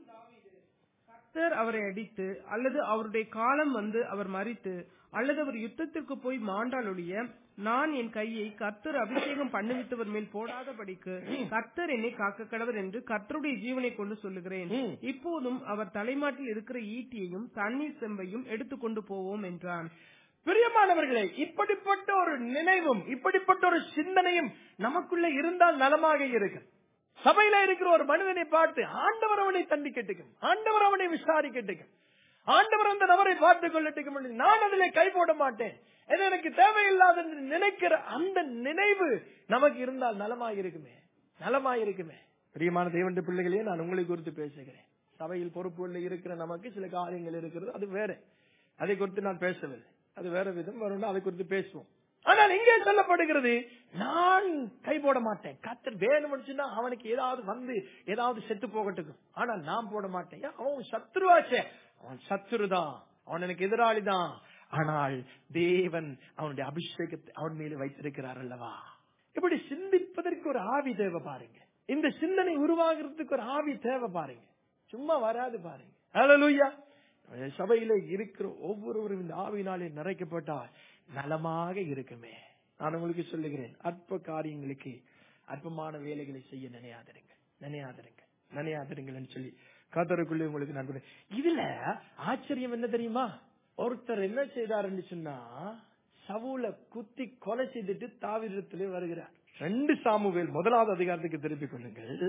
கர்த்தர் அவரை அடித்து அல்லது அவருடைய காலம் வந்து அவர் மறித்து அல்லது அவர் யுத்தத்திற்கு போய் மாண்டால் ஒழிய நான் என் கையை கர்த்தர் அபிஷேகம் பண்ணுவித்தவர் மேல் போடாதபடிக்கு கர்த்தர் என்னை காக்க கடவர் என்று கர்த்தருடைய ஜீவனை கொண்டு சொல்லுகிறேன் ம். இப்போதும் அவர் தலைமாட்டில் இருக்கிற ஈட்டியையும் தண்ணீர் செம்பையும் எடுத்துக்கொண்டு போவோம் என்றான் பிரியமானவர்களே இப்படிப்பட்ட ஒரு நினைவும் இப்படிப்பட்ட ஒரு சிந்தனையும் நமக்குள்ள இருந்தால் நலமாக இருக்கும் சபையில இருக்கிற ஒரு மனிதனை பார்த்து ஆண்டவர் அவனை தண்டிக்கட்டுக்கும் ஆண்டவர் அவனை விசாரிக்கட்டுக்கும் ஆண்டவர் அந்த நபரை பார்த்துக் கொள்ளட்டுக்கும் என்று நான் அதிலே கை போட மாட்டேன் இது எனக்கு தேவையில்லாத என்று நினைக்கிற அந்த நினைவு நமக்கு இருந்தால் நலமாக இருக்குமே நலமாக இருக்குமே பிரியமான தேவனுடைய பிள்ளைகளே நான் உங்களை குறித்து பேசுகிறேன் சபையில் பொறுப்புகளில் இருக்கிற நமக்கு சில காரியங்கள் இருக்கிறது அது வேற அதை குறித்து நான் பேசவில்லை அது வேற விதம் வரும் அதை குறித்து பேசுவோம் ஆனால் இங்கே சொல்லப்படுகிறது நான் கை போட மாட்டேன் கத்தர் வேணும்னு சொன்னா அவனுக்கு ஏதாவது வந்து ஏதாவது செத்து போகட்டும் ஆனால் நான் போட மாட்டேன் ஏன்? அவன் சத்ருவாச்சே அவன் சத்துருதான் அவன் எனக்கு எதிராளி தான் ஆனால் தேவன் அவனுடைய அபிஷேகத்தை அவன் மீது வைத்திருக்கிறார் அல்லவா இப்படி சிந்திப்பதற்கு ஒரு ஆவி தேவை பாருங்க இந்த சிந்தனை உருவாகிறதுக்கு ஒரு ஆவி தேவை பாருங்க சும்மா வராது பாருங்க ஹalleluya சபையில இருக்கிற ஒவ்வொருவரும் இந்த ஆவியினாலே நிறைக்கப்பட்டால் நலமாக இருக்குமே நான் உங்களுக்கு சொல்லுகிறேன் அற்ப காரியங்களுக்கு அற்பமான வேலைகளை செய்ய நினையாதிருங்க நினையாதிருங்க நினையாதிருங்கள்னு சொல்லி கத்தருக்குள்ளே உங்களுக்கு நண்பர் இதுல ஆச்சரியம் என்ன தெரியுமா ஒருத்தர் என்ன செய்தாருன்னு சொன்னா சவுல குத்தி கொலை செய்துட்டு தாவிரத்திலே வருகிறார் ரெண்டு சாமுவேல் முதலாவது அதிகாரத்துக்கு திருப்பிக் கொள்ளுங்கள்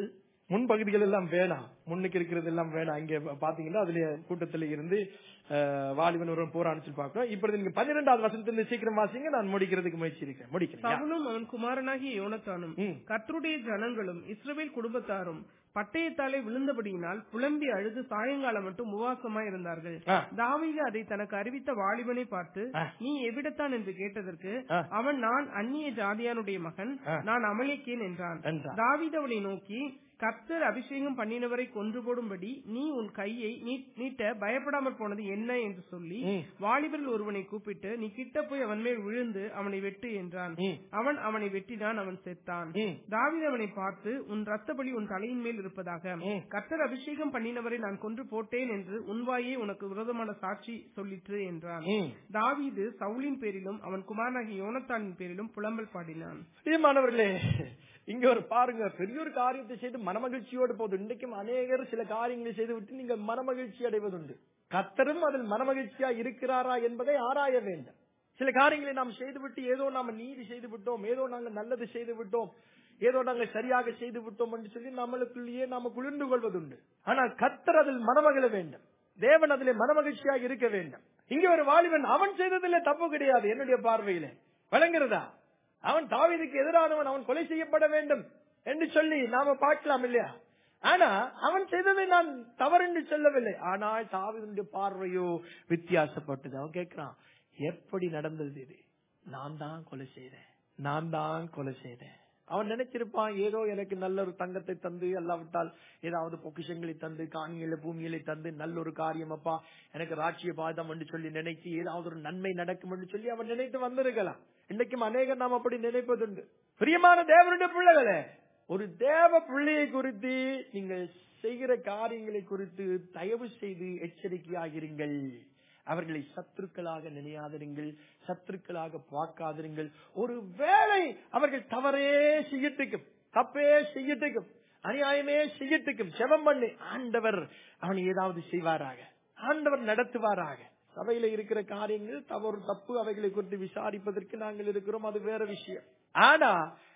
முன்பகுதிகள் எல்லாம் வேணாம் முன்னுக்கு இருக்கிறது எல்லாம் வேணாம் இங்க பாத்தீங்கன்னா அதுல கூட்டத்துல இருந்து அஹ், வாலிபன் ஒருவன் போறான்னு சொல்லி பார்க்கிறோம் இப்பொழுது நீங்க பன்னிரெண்டாவது வசனத்திலிருந்து சீக்கிரம் வாசிங்க நான் முடிக்கிறதுக்கு முயற்சி இருக்கேன் முடிக்கிறேன் சவுலும் அவன் குமாரனாகிய யோனத்தானும் ம். கர்த்தருடைய ஜனங்களும் இஸ்ரவேல் குடும்பத்தாரும் பட்டயத்தாலே விழுந்தபடியினால் புலம்பி அழுது சாயங்காலம் மட்டும் உபவாசமாய் இருந்தார்கள் ஆ. தாவீது அதை தனக்கு அறிவித்த வாலிபனை பார்த்து ஆ. நீ எவ்விடத்தான் என்று கேட்டதற்கு ஆ. அவன் நான் அந்நிய ஜாதியானுடைய மகன் ஆ. நான் அமலேக்கேன் என்றான் என்றான். தாவீது அவனை நோக்கி கர்த்தர் அபிஷேகம் பண்ணினவரை கொன்று போடும்படி நீ உன் கையை நீட்- நீட்ட பயப்படாமற் போனது என்ன என்று சொல்லி ம். வாலிபரில் ஒருவனை கூப்பிட்டு நீ கிட்ட போய் அவன் மேல் விழுந்து அவனை வெட்டு என்றான் ம். அவன் அவனை வெட்டினான் அவன் செத்தான் ம். தாவீது அவனை பார்த்து உன் ரத்தபலி உன் தலையின் மேல் இருப்பதாக ம். கர்த்தர் அபிஷேகம் பண்ணினவரை நான் கொன்று போட்டேன் என்று உன் வாயே உனக்கு விரோதமான சாட்சி சொல்லிற்று என்றான் ம். தாவீது சவுலின் பேரிலும் அவன் குமாரனாகிய யோனத்தானின் பேரிலும் புலம்பல் பாடினான் பிரியமானவர்களே இங்க ஒரு பாருங்க பெரிய ஒரு காரியத்தை செய்து மனமகிழ்ச்சியோடு போகுது இன்றைக்கும் அநேகர் சில காரியங்களை செய்து விட்டு நீங்கள் மனமகிழ்ச்சி அடைவதுண்டு கத்தரும் அதில் மனமகிழ்ச்சியா இருக்கிறாரா என்பதை ஆராய வேண்டும் சில காரியங்களை நாம் செய்துவிட்டு ஏதோ நாம நீதி செய்து விட்டோம் ஏதோ நாங்கள் நல்லது செய்து விட்டோம் ஏதோ நாங்கள் சரியாக செய்து விட்டோம் என்று சொல்லி நம்மளுக்குள்ளேயே நாம குளிர்ந்து கொள்வதுண்டு ஆனால் கத்தர் அதில் மனமகிழ வேண்டும் தேவன் அதிலே மனமகிழ்ச்சியாக இருக்க வேண்டும் இங்க ஒரு வாலிபன் அவன் செய்ததிலே தப்பு கிடையாது என்னுடைய பார்வையிலே வழங்குறதா அவன் தாவீதுக்கு எதிரானவன் அவன் கொலை செய்யப்பட வேண்டும் என்று சொல்லி நாம பார்க்கலாம் இல்லையா ஆனா அவன் செய்ததை நான் தவறு என்று சொல்லவில்லை ஆனால் தாவீதுடைய பார்வையோ வித்தியாசப்பட்டது அவன் கேட்கிறான் எப்படி நடந்தது இது நான் தான் கொலை செய்தேன் நான் தான் கொலை செய்தேன் அவன் நினைச்சிருப்பான் ஏதோ எனக்கு நல்ல ஒரு தங்கத்தை தந்து அல்லாவிட்டால் ஏதாவது பொக்கிஷங்களை தந்து காணியில பூமியில தந்து நல்ல ஒரு காரியம் அப்பா எனக்கு ராட்சிய பாதம் என்று சொல்லி நினைச்சு ஏதாவது ஒரு நன்மை நடக்கும் என்று சொல்லி அவன் நினைத்து வந்திருக்கலாம் இன்னைக்கும் அநேகர் நாம் அப்படி நினைப்பதுண்டு பிரியமான தேவனுடைய பிள்ளைகளே ஒரு தேவ பிள்ளையை குறித்து நீங்கள் செய்கிற காரியங்களை குறித்து தயவு செய்து எச்சரிக்கையாகிருங்கள் அவர்களை சத்துருக்களாக நினையாதிருங்கள் சத்துருக்களாக பார்க்காதிருங்கள் ஒரு வேளை அவர்கள் தவறே செய்யட்டுக்கும் தப்பே செய்யட்டுக்கும் அநியாயமே செய்யட்டுக்கும் செவம் பண்ணி ஆண்டவர் அவன் ஏதாவது செய்வாராக ஆண்டவர் நடத்துவாராக சபையில இருக்கிற காரியங்கள் தவறு தப்பு அவைகளை குறித்து விசாரிப்பதற்கு நாங்கள் இருக்கிறோம் அது வேற விஷயம் ஆனா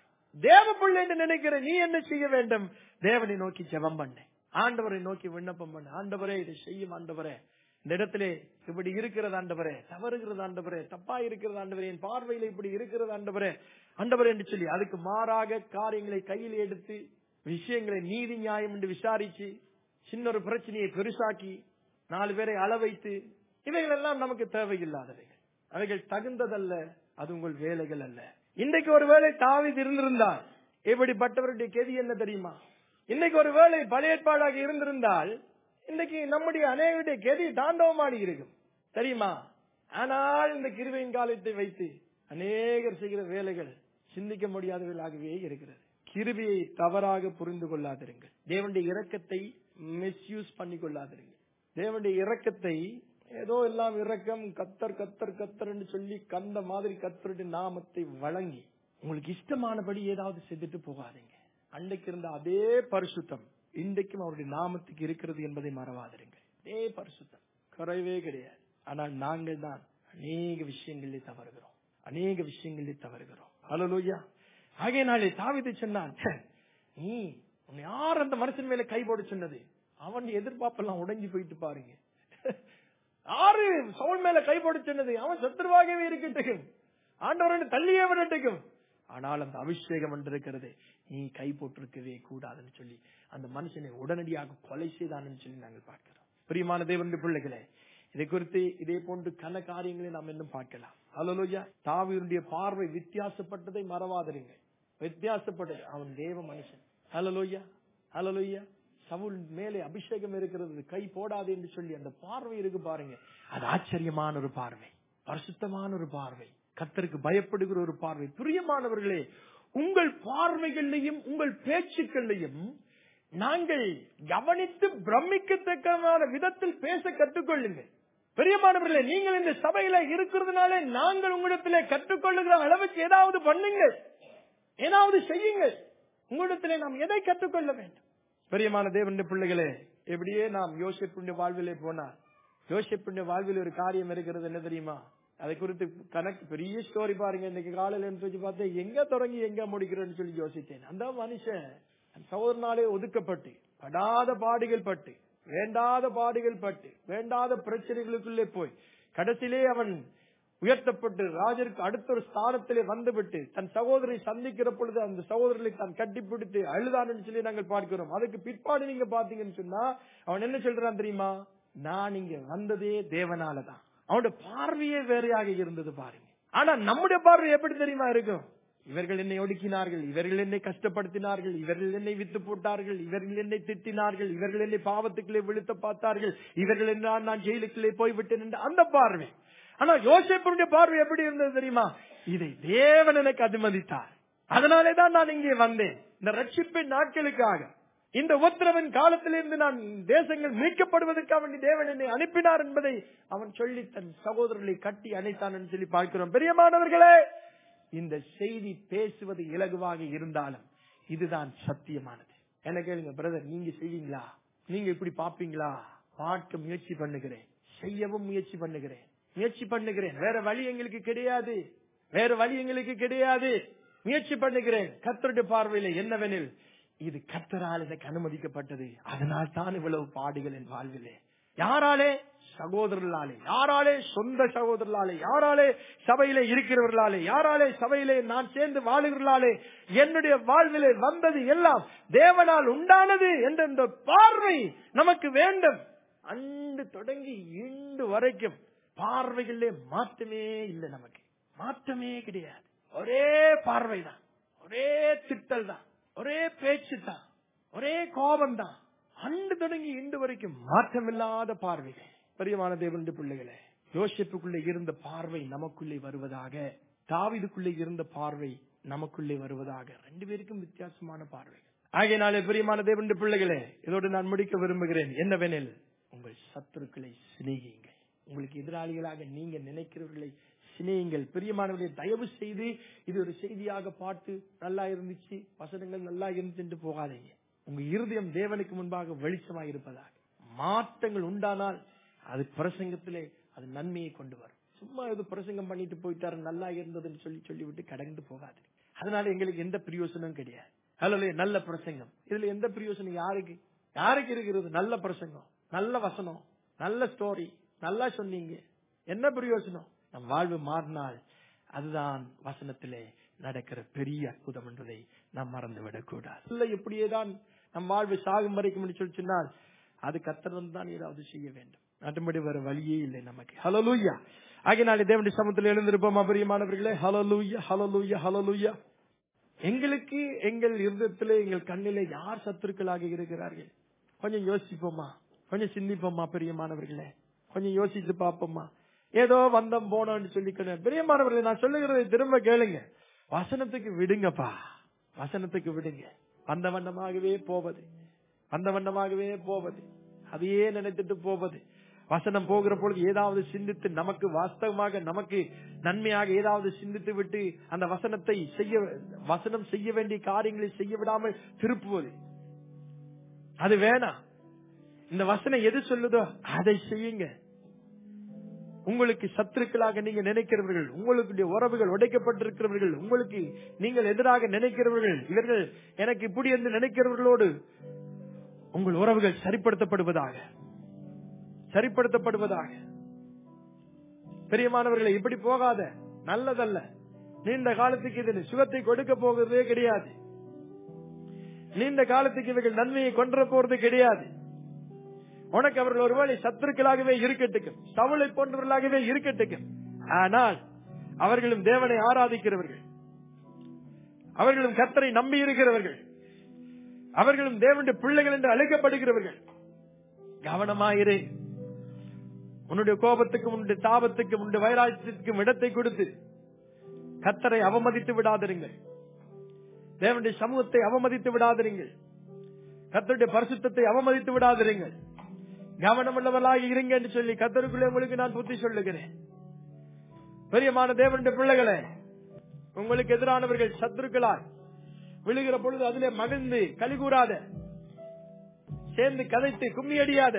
தேவ பிள்ளை என்று நினைக்கிற நீ என்ன செய்ய வேண்டும் தேவனை நோக்கி ஜெபம் பண்ண ஆண்டவரை நோக்கி விண்ணப்பம் பண்ண ஆண்டவரே இதை செய்யும் ஆண்டவரே இந்த இடத்திலே இப்படி இருக்கிறது ஆண்டவரே தவறுகிறது ஆண்டவரே தப்பா இருக்கிறது ஆண்டவரே என் பார்வையில இப்படி இருக்கிறது ஆண்டவரே ஆண்டவரே என்று சொல்லி அதுக்கு மாறாக காரியங்களை கையில் எடுத்து விஷயங்களை நீதி நியாயம் என்று விசாரிச்சு சின்ன ஒரு பிரச்சனையை பெருசாக்கி நாலு பேரை அள வைத்து இவைகள் எல்லாம் நமக்கு தேவையில்லாதவைகள் அவைகள் தகுந்ததல்ல அது உங்கள் வேலைகள் அல்ல இன்றைக்கு ஒரு வேளை தாவிது இருந்திருந்தால் இப்படிப்பட்டவருடைய கெதி என்ன தெரியுமா இன்னைக்கு ஒரு வேளை பழைய ஏற்பாடாக இருந்திருந்தால் இன்னைக்கு நம்முடைய அநேகருடைய கெதி தாண்டவமாடி இருக்கும் தெரியுமா ஆனால் இந்த கிருபையின் காலத்தை வைத்து அநேகர் செய்கிற வேலைகள் சிந்திக்க முடியாதவர்களாகவே இருக்கிறது கிருபியை தவறாக புரிந்து கொள்ளாதிருங்கள் தேவனுடைய இரக்கத்தை மிஸ்யூஸ் பண்ணி கொள்ளாதிருங்கள் தேவனுடைய இரக்கத்தை ஏதோ எல்லாம் இரக்கம் கத்தர் கத்தர் கத்தர் என்று சொல்லி கந்த மாதிரி கத்தருடைய நாமத்தை வழங்கி உங்களுக்கு இஷ்டமானபடி ஏதாவது செய்துட்டு போகாதீங்க அன்றைக்கு இருந்த அதே பரிசுத்தம் இன்றைக்கும் அவருடைய நாமத்துக்கு இருக்கிறது என்பதை மறவாதிருங்கள் அதே பரிசுத்தம் குறைவே கிடையாது ஆனால் நாங்கள் தான் அநேக விஷயங்களிலே தவறுகிறோம் அநேக விஷயங்களிலே தவறுகிறோம் ஹலோலூயா ஆகையினாலே தாவிதை சொன்னான் "ச்சே, நீ உன்னை யார் அந்த மனுஷன் மேல கை போட சொன்னது அவன் எதிர்பார்ப்பெல்லாம் உடைஞ்சு போயிட்டு பாருங்க யாரு சவுல் மேல கை போட சொன்னது அவன் சத்துருவாகவே இருக்கட்டும் ஆண்டவரன் தள்ளியே விடட்டும் ஆனால் அந்த அபிஷேகம் என்று இருக்கிறது நீ கை போட்டிருக்கவே கூடாதுன்னு சொல்லி அந்த மனுஷனை உடனடியாக கொலை செய்தான்னு சொல்லி நாங்கள் பார்க்கிறோம் பிரியமான தேவனுடைய பிள்ளைகளே இதை குறித்து இதே போன்று கன காரியங்களை நாம் இன்னும் பார்க்கலாம் ஹலோலோயா தாவியனுடைய பார்வை வித்தியாசப்பட்டதை மறவாதிருங்க வித்தியாசப்பட்டது அவன் தேவ மனுஷன் ஹலலோயா ஹலலோயா சவுல் மேலே அபிஷேகம் இருக்கிறது கை போடாது என்று சொல்லி அந்த பார்வை இருக்கு பாருங்க அது ஆச்சரியமான ஒரு பார்வை பரிசுத்தமான ஒரு பார்வை கத்தருக்கு பயப்படுகிற ஒரு பார்வை பிரியமானவர்களே உங்கள் பார்வைகளையும் உங்கள் பேச்சுக்களையும் நாங்கள் கவனித்து பிரமிக்கத்தக்கமான விதத்தில் பேச கற்றுக்கொள்ளுங்கள் பெரியமானவர்களே நீங்கள் இந்த சபையில இருக்கிறதுனாலே நாங்கள் உங்களிடத்திலே கற்றுக்கொள்ளுகிற அளவுக்கு ஏதாவது பண்ணுங்கள் ஏதாவது செய்யுங்கள் உங்களிடத்திலே நாம் எதை கற்றுக்கொள்ள வேண்டும் பெரியமான தேவனுடைய பிள்ளைகளே எப்படியே நாம் யோசிப்புடைய வாழ்விலே போனால் யோசிப்புடைய வாழ்வில் ஒரு காரியம் இருக்கிறது என்ன தெரியுமா அதை குறித்து கணக்கு பெரிய ஸ்டோரி பாருங்க இன்னைக்கு காலையில இருந்து வச்சு பார்த்தேன் எங்க தொடங்கி எங்க முடிக்கிறேன்னு சொல்லி யோசித்தேன் அந்த மனுஷன் தன் சகோதரனாலே ஒதுக்கப்பட்டு படாத பாடுகள் பட்டு வேண்டாத பாடுகள் பட்டு வேண்டாத பிரச்சனைகளுக்குள்ளே போய் கடைசியிலே அவன் உயர்த்தப்பட்டு ராஜருக்கு அடுத்த ஒரு ஸ்தானத்திலே வந்துவிட்டு தன் சகோதரை சந்திக்கிற பொழுது அந்த சகோதரர்களை தான் கட்டிப்பிடித்து அழுதான்னு சொல்லி நாங்கள் பார்க்கிறோம் அதுக்கு பிற்பாடு நீங்க பாத்தீங்கன்னு சொன்னா அவன் என்ன சொல்றான் தெரியுமா நான் இங்க வந்ததே தேவனாலதான் அவனுடைய பார்வையே வேறையாக இருந்தது பாருங்க ஆனா நம்முடைய பார்வை எப்படி தெரியுமா இருக்கும் இவர்கள் என்னை ஒடுக்கினார்கள் இவர்கள் என்னை கஷ்டப்படுத்தினார்கள் இவர்கள் என்னை வித்து போட்டார்கள் இவர்கள் என்னை திட்டினார்கள் இவர்கள் என்னை பாவத்துக்குள்ளே விழுத்த பார்த்தார்கள் இவர்கள் என்ன நான் ஜெயிலுக்குள்ளே போய்விட்டேன் என்று அந்த பார்வை ஆனா யோசிப்பனுடைய பார்வை எப்படி இருந்தது தெரியுமா இதை தேவன் எனக்கு அனுமதித்தார் அதனாலே தான் நான் இங்கே வந்தேன் இந்த ரட்சிப்பின் நாட்களுக்காக இந்த உத்தரவின் காலத்திலிருந்து நான் தேசங்கள் மீட்கப்படுவதற்காக வேண்டி தேவன் என்னை அனுப்பினார் என்பதை அவன் சொல்லி தன் சகோதரர்களை கட்டி அணைத்தான் என்று சொல்லி பார்க்கிறோம் பெரியமானவர்களே இந்த செய்தி பேசுவது இலகுவாக இருந்தாலும் இதுதான் சத்தியமானது என்ன கேளுங்க பிரதர் நீங்க செய்வீங்களா நீங்க இப்படி பாப்பீங்களா பார்க்க முயற்சி பண்ணுகிறேன் செய்யவும் முயற்சி பண்ணுகிறேன் முயற்சி பண்ணுகிறேன் வேற வழி எங்களுக்கு கிடையாது வேற வழி எங்களுக்கு கிடையாது முயற்சி பண்ணுகிறேன் கத்தருடைய பார்வையில என்னவெனில் இது கத்தரால் எனக்கு அனுமதிக்கப்பட்டது அதனால் தான் இவ்வளவு பாடுகள் என் வாழ்விலே யாராலே சகோதரர்களாலே யாராலே சொந்த சகோதரர்களாலே யாராலே சபையிலே இருக்கிறவர்களாலே யாராலே சபையிலே நான் சேர்ந்து வாழுகிறவர்களாலே என்னுடைய வாழ்விலே வந்தது எல்லாம் தேவனால் உண்டானது என்ற இந்த பார்வை நமக்கு வேண்டும் அன்று தொடங்கி இன்று வரைக்கும் பார்வைகளிலே மாற்றமே இல்லை நமக்கு மாற்றமே கிடையாது ஒரே பார்வைதான் ஒரே திட்டல் தான் ஒரே பேச்சு தான் ஒரே கோபம் தான் அன்று தொடங்கி இன்று வரைக்கும் மாற்றமில்லாத பார்வைகள் பெரியமான தேவனுடைய பிள்ளைகளே யோசிப்புக்குள்ளே இருந்த பார்வை நமக்குள்ளே வருவதாக தாவிதுக்குள்ளே இருந்த பார்வை நமக்குள்ளே வருவதாக ரெண்டு பேருக்கும் வித்தியாசமான பார்வைகள் ஆகையினாலே பிரியமான தேவனுடைய பிள்ளைகளே இதோடு நான் முடிக்க விரும்புகிறேன் என்னவெனில் உங்கள் சத்துருக்களை சிநேகியுங்கள் உங்களுக்கு எதிராளிகளாக நீங்க நினைக்கிறவர்களை சிநேகிங்கள் பிரியமானவர்களை தயவு செய்து இது ஒரு செய்தியாக பார்த்து நல்லா இருந்துச்சு வசனங்கள் நல்லா இருந்துச்சு போகாதீங்க உங்க இருதயம் தேவனுக்கு முன்பாக வெளிச்சமாக இருப்பதாக மாற்றங்கள் உண்டானால் அது பிரசங்கத்திலே அது நன்மையை கொண்டு வரும் சும்மா ஏதோ பிரசங்கம் பண்ணிட்டு போயிட்டாரு நல்லா இருந்ததுன்னு சொல்லி சொல்லிவிட்டு கடந்து போகாது அதனால எங்களுக்கு எந்த பிரயோசனம் கிடையாது ஹலோ நல்ல பிரசங்கம் இதுல எந்த பிரயோசனம் யாருக்கு யாருக்கு இருக்கிறது நல்ல பிரசங்கம் நல்ல வசனம் நல்ல ஸ்டோரி நல்லா சொன்னீங்க என்ன பிரயோசனம் நம் வாழ்வு மாறினால் அதுதான் வசனத்திலே நடக்கிற பெரிய அற்புதம் என்பதை நாம் மறந்துவிடக் கூடாது இல்லை இப்படியேதான் நம் வாழ்வு சாகும் வரைக்கும் என்று சொல்லி சொன்னால் அது கத்தர் தான் ஏதாவது செய்ய வேண்டும் மற்றபடி வேற வழியே இல்லை நமக்கு ஹலலூயா ஆகினாலே தேவனுடைய சமத்தில் எழுந்திருப்போம் அபரியமானவர்களே ஹலலூயா ஹலலூயா ஹலலூயா எங்களுக்கு எங்கள் இருதயத்திலே எங்கள் கண்ணிலே யார் சத்துருக்களாக இருக்கிறார்கள் கொஞ்சம் யோசிப்போமா கொஞ்சம் சிந்திப்போமா பிரியமானவர்களே கொஞ்சம் யோசிச்சு பார்ப்போமா ஏதோ வந்தம் போனோம்னு சொல்லிக்கணும் பிரியமானவர்களே நான் சொல்லுகிறதை திரும்ப கேளுங்க வசனத்துக்கு விடுங்கப்பா வசனத்துக்கு விடுங்க வந்த வண்ணமாகவே போவது வந்த வண்ணமாகவே போவது அதையே நினைத்துட்டு போவது வசனம் போகிற பொழுது ஏதாவது சிந்தித்து நமக்கு வாஸ்தவமாக நமக்கு நன்மையாக ஏதாவது சிந்தித்து விட்டு அந்த வசனத்தை செய்ய வசனம் செய்ய வேண்டிய காரியங்களை செய்ய விடாமல் திருப்புவது அது வேணாம் இந்த வசனம் எது சொல்லுதோ அதை செய்யுங்க உங்களுக்கு சத்துருக்களாக நீங்க நினைக்கிறவர்கள் உங்களுக்கு உறவுகள் உடைக்கப்பட்டிருக்கிறவர்கள் உங்களுக்கு நீங்கள் எதிராக நினைக்கிறவர்கள் இவர்கள் எனக்கு இப்படி என்று நினைக்கிறவர்களோடு உங்கள் உறவுகள் சரிப்படுத்தப்படுவதாக சரிப்படுத்தப்படுவதாக பெரியமானவர்களை இப்படி போகாத நல்லதல்ல நீண்ட காலத்துக்கு இது சுகத்தை கொடுக்க போகிறதே கிடையாது நீண்ட காலத்துக்கு இவர்கள் நன்மையை கொன்ற போறது கிடையாது உனக்கு அவர்கள் ஒருவேளை சத்துருக்களாகவே இருக்கட்டுக்கும் சவுளை போன்றவர்களாகவே இருக்கட்டுக்கும் ஆனால் அவர்களும் தேவனை ஆராதிக்கிறவர்கள் அவர்களும் கத்தரை நம்பி இருக்கிறவர்கள் அவர்களும் தேவனுடைய பிள்ளைகள் என்று அழைக்கப்படுகிறவர்கள் கவனமாயிரு உன்னுடைய கோபத்துக்கும் உன்னுடைய தாபத்துக்கும் உன்னுடைய வைராஜ்யத்துக்கும் இடத்தை கொடுத்து கத்தரை அவமதித்து விடாதிருங்கள் தேவனுடைய சமூகத்தை அவமதித்து விடாதிருங்கள் கத்தருடைய பரிசுத்தத்தை அவமதித்து விடாதிருங்கள் கவனமுள்ளவர்களாக இருங்க என்று சொல்லி கத்தருக்குள்ளே உங்களுக்கு நான் புத்தி சொல்லுகிறேன் பெரியமான தேவனுடைய பிள்ளைகளே உங்களுக்கு எதிரானவர்கள் சத்துருக்களால் விழுகிற பொழுது அதிலே மகிழ்ந்து கலி கூறாத சேர்ந்து கதைத்து கும்மி அடியாத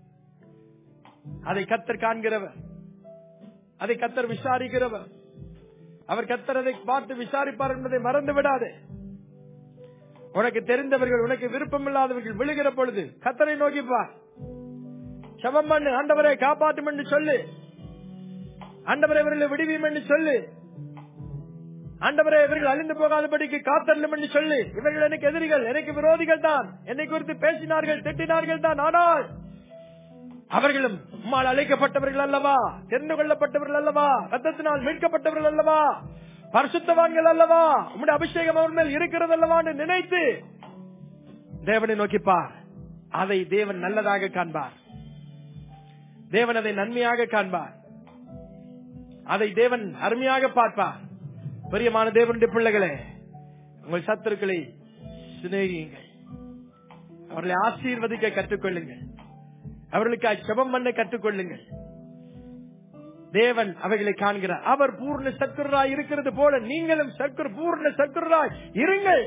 அதை கத்தர் காண்கிறவர் அதை கத்தர் விசாரிக்கிறவர் அவர் கத்தர் அதை பார்த்து விசாரிப்பார் என்பதை மறந்து விடாதே உனக்கு தெரிந்தவர்கள் உனக்கு விருப்பமில்லாதவர்கள் விழுகிற பொழுது கத்தரை நோக்கி பார் செவம் பண்ணு ஆண்டவரை காப்பாற்றும் என்று சொல்லு ஆண்டவரை இவர்களை விடுவியும் என்று சொல்லு ஆண்டவரே இவர்கள் அழிந்து போகாதபடிக்கு காத்தரலும் என்று சொல்லி இவர்கள் எனக்கு எதிரிகள் எனக்கு விரோதிகள் தான் என்னை குறித்து பேசினார்கள் திட்டினார்கள் தான் ஆனால் அவர்களும் உம்மால் அழைக்கப்பட்டவர்கள் அல்லவா தெரிந்து கொள்ளப்பட்டவர்கள் அல்லவா ரத்தத்தினால் மீட்கப்பட்டவர்கள் அல்லவா பரிசுத்தவான்கள் அல்லவா உம்முடைய அபிஷேகம் அவர் மேல் இருக்கிறது அல்லவா என்று நினைத்து தேவனை நோக்கிப்பார் அதை தேவன் நல்லதாக காண்பார் தேவன் அதை நன்மையாக காண்பார் அதை தேவன் அருமையாக பார்ப்பார் பிரியமான தேவனுடைய பிள்ளைகளே உங்கள் சத்துருக்களை சிநேகியுங்கள் அவர்களை ஆசீர்வதிக்க கற்றுக்கொள்ளுங்கள் அவர்களுக்கு செபம் பண்ண கற்றுக்கொள்ளுங்கள் தேவன் அவைகளை காண்கிறார் அவர் பூர்ண சத்துராய் இருக்கிறது போல நீங்களும் சர்க்குரு பூர்ண சத்துராய் இருங்கள்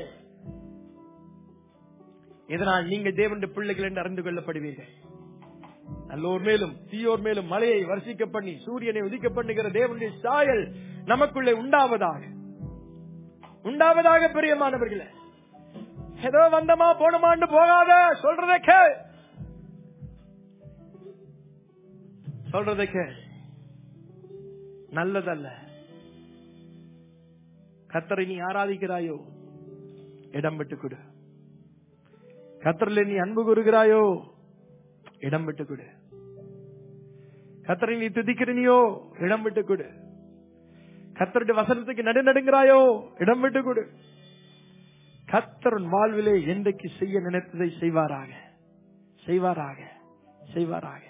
இதனால் நீங்கள் தேவனுடைய பிள்ளைகள் என்று அறிந்து கொள்ளப்படுவீர்கள் நல்லோர் மேலும் தீயோர் மேலும் மலையை வர்ஷிக்க பண்ணி சூரியனை உதிக்க பண்ணுகிற தேவனுடைய சாயல் நமக்குள்ளே உண்டாவதாக உண்டாவதாக பிரியமானவர்களே ஏதோ வந்தமா போனமாண்டு போகாத சொல்றத கேள் சொல்றத கேள் நல்லதல்ல கத்தரை நீ ஆராதிக்கிறாயோ இடம் விட்டு கொடு கத்தரில் நீ அன்பு கூறுகிறாயோ இடம் விட்டு கொடு கத்தரை நீ துதிக்கிறனியோ இடம் விட்டு கொடு கத்தருடைய வசனத்துக்கு நடுநடுங்கிறாயோ இடம் விட்டு கொடு கத்தரன் வாழ்விலே என்றைக்கு செய்ய நினைத்ததை செய்வாராக செய்வாராக செய்வாராக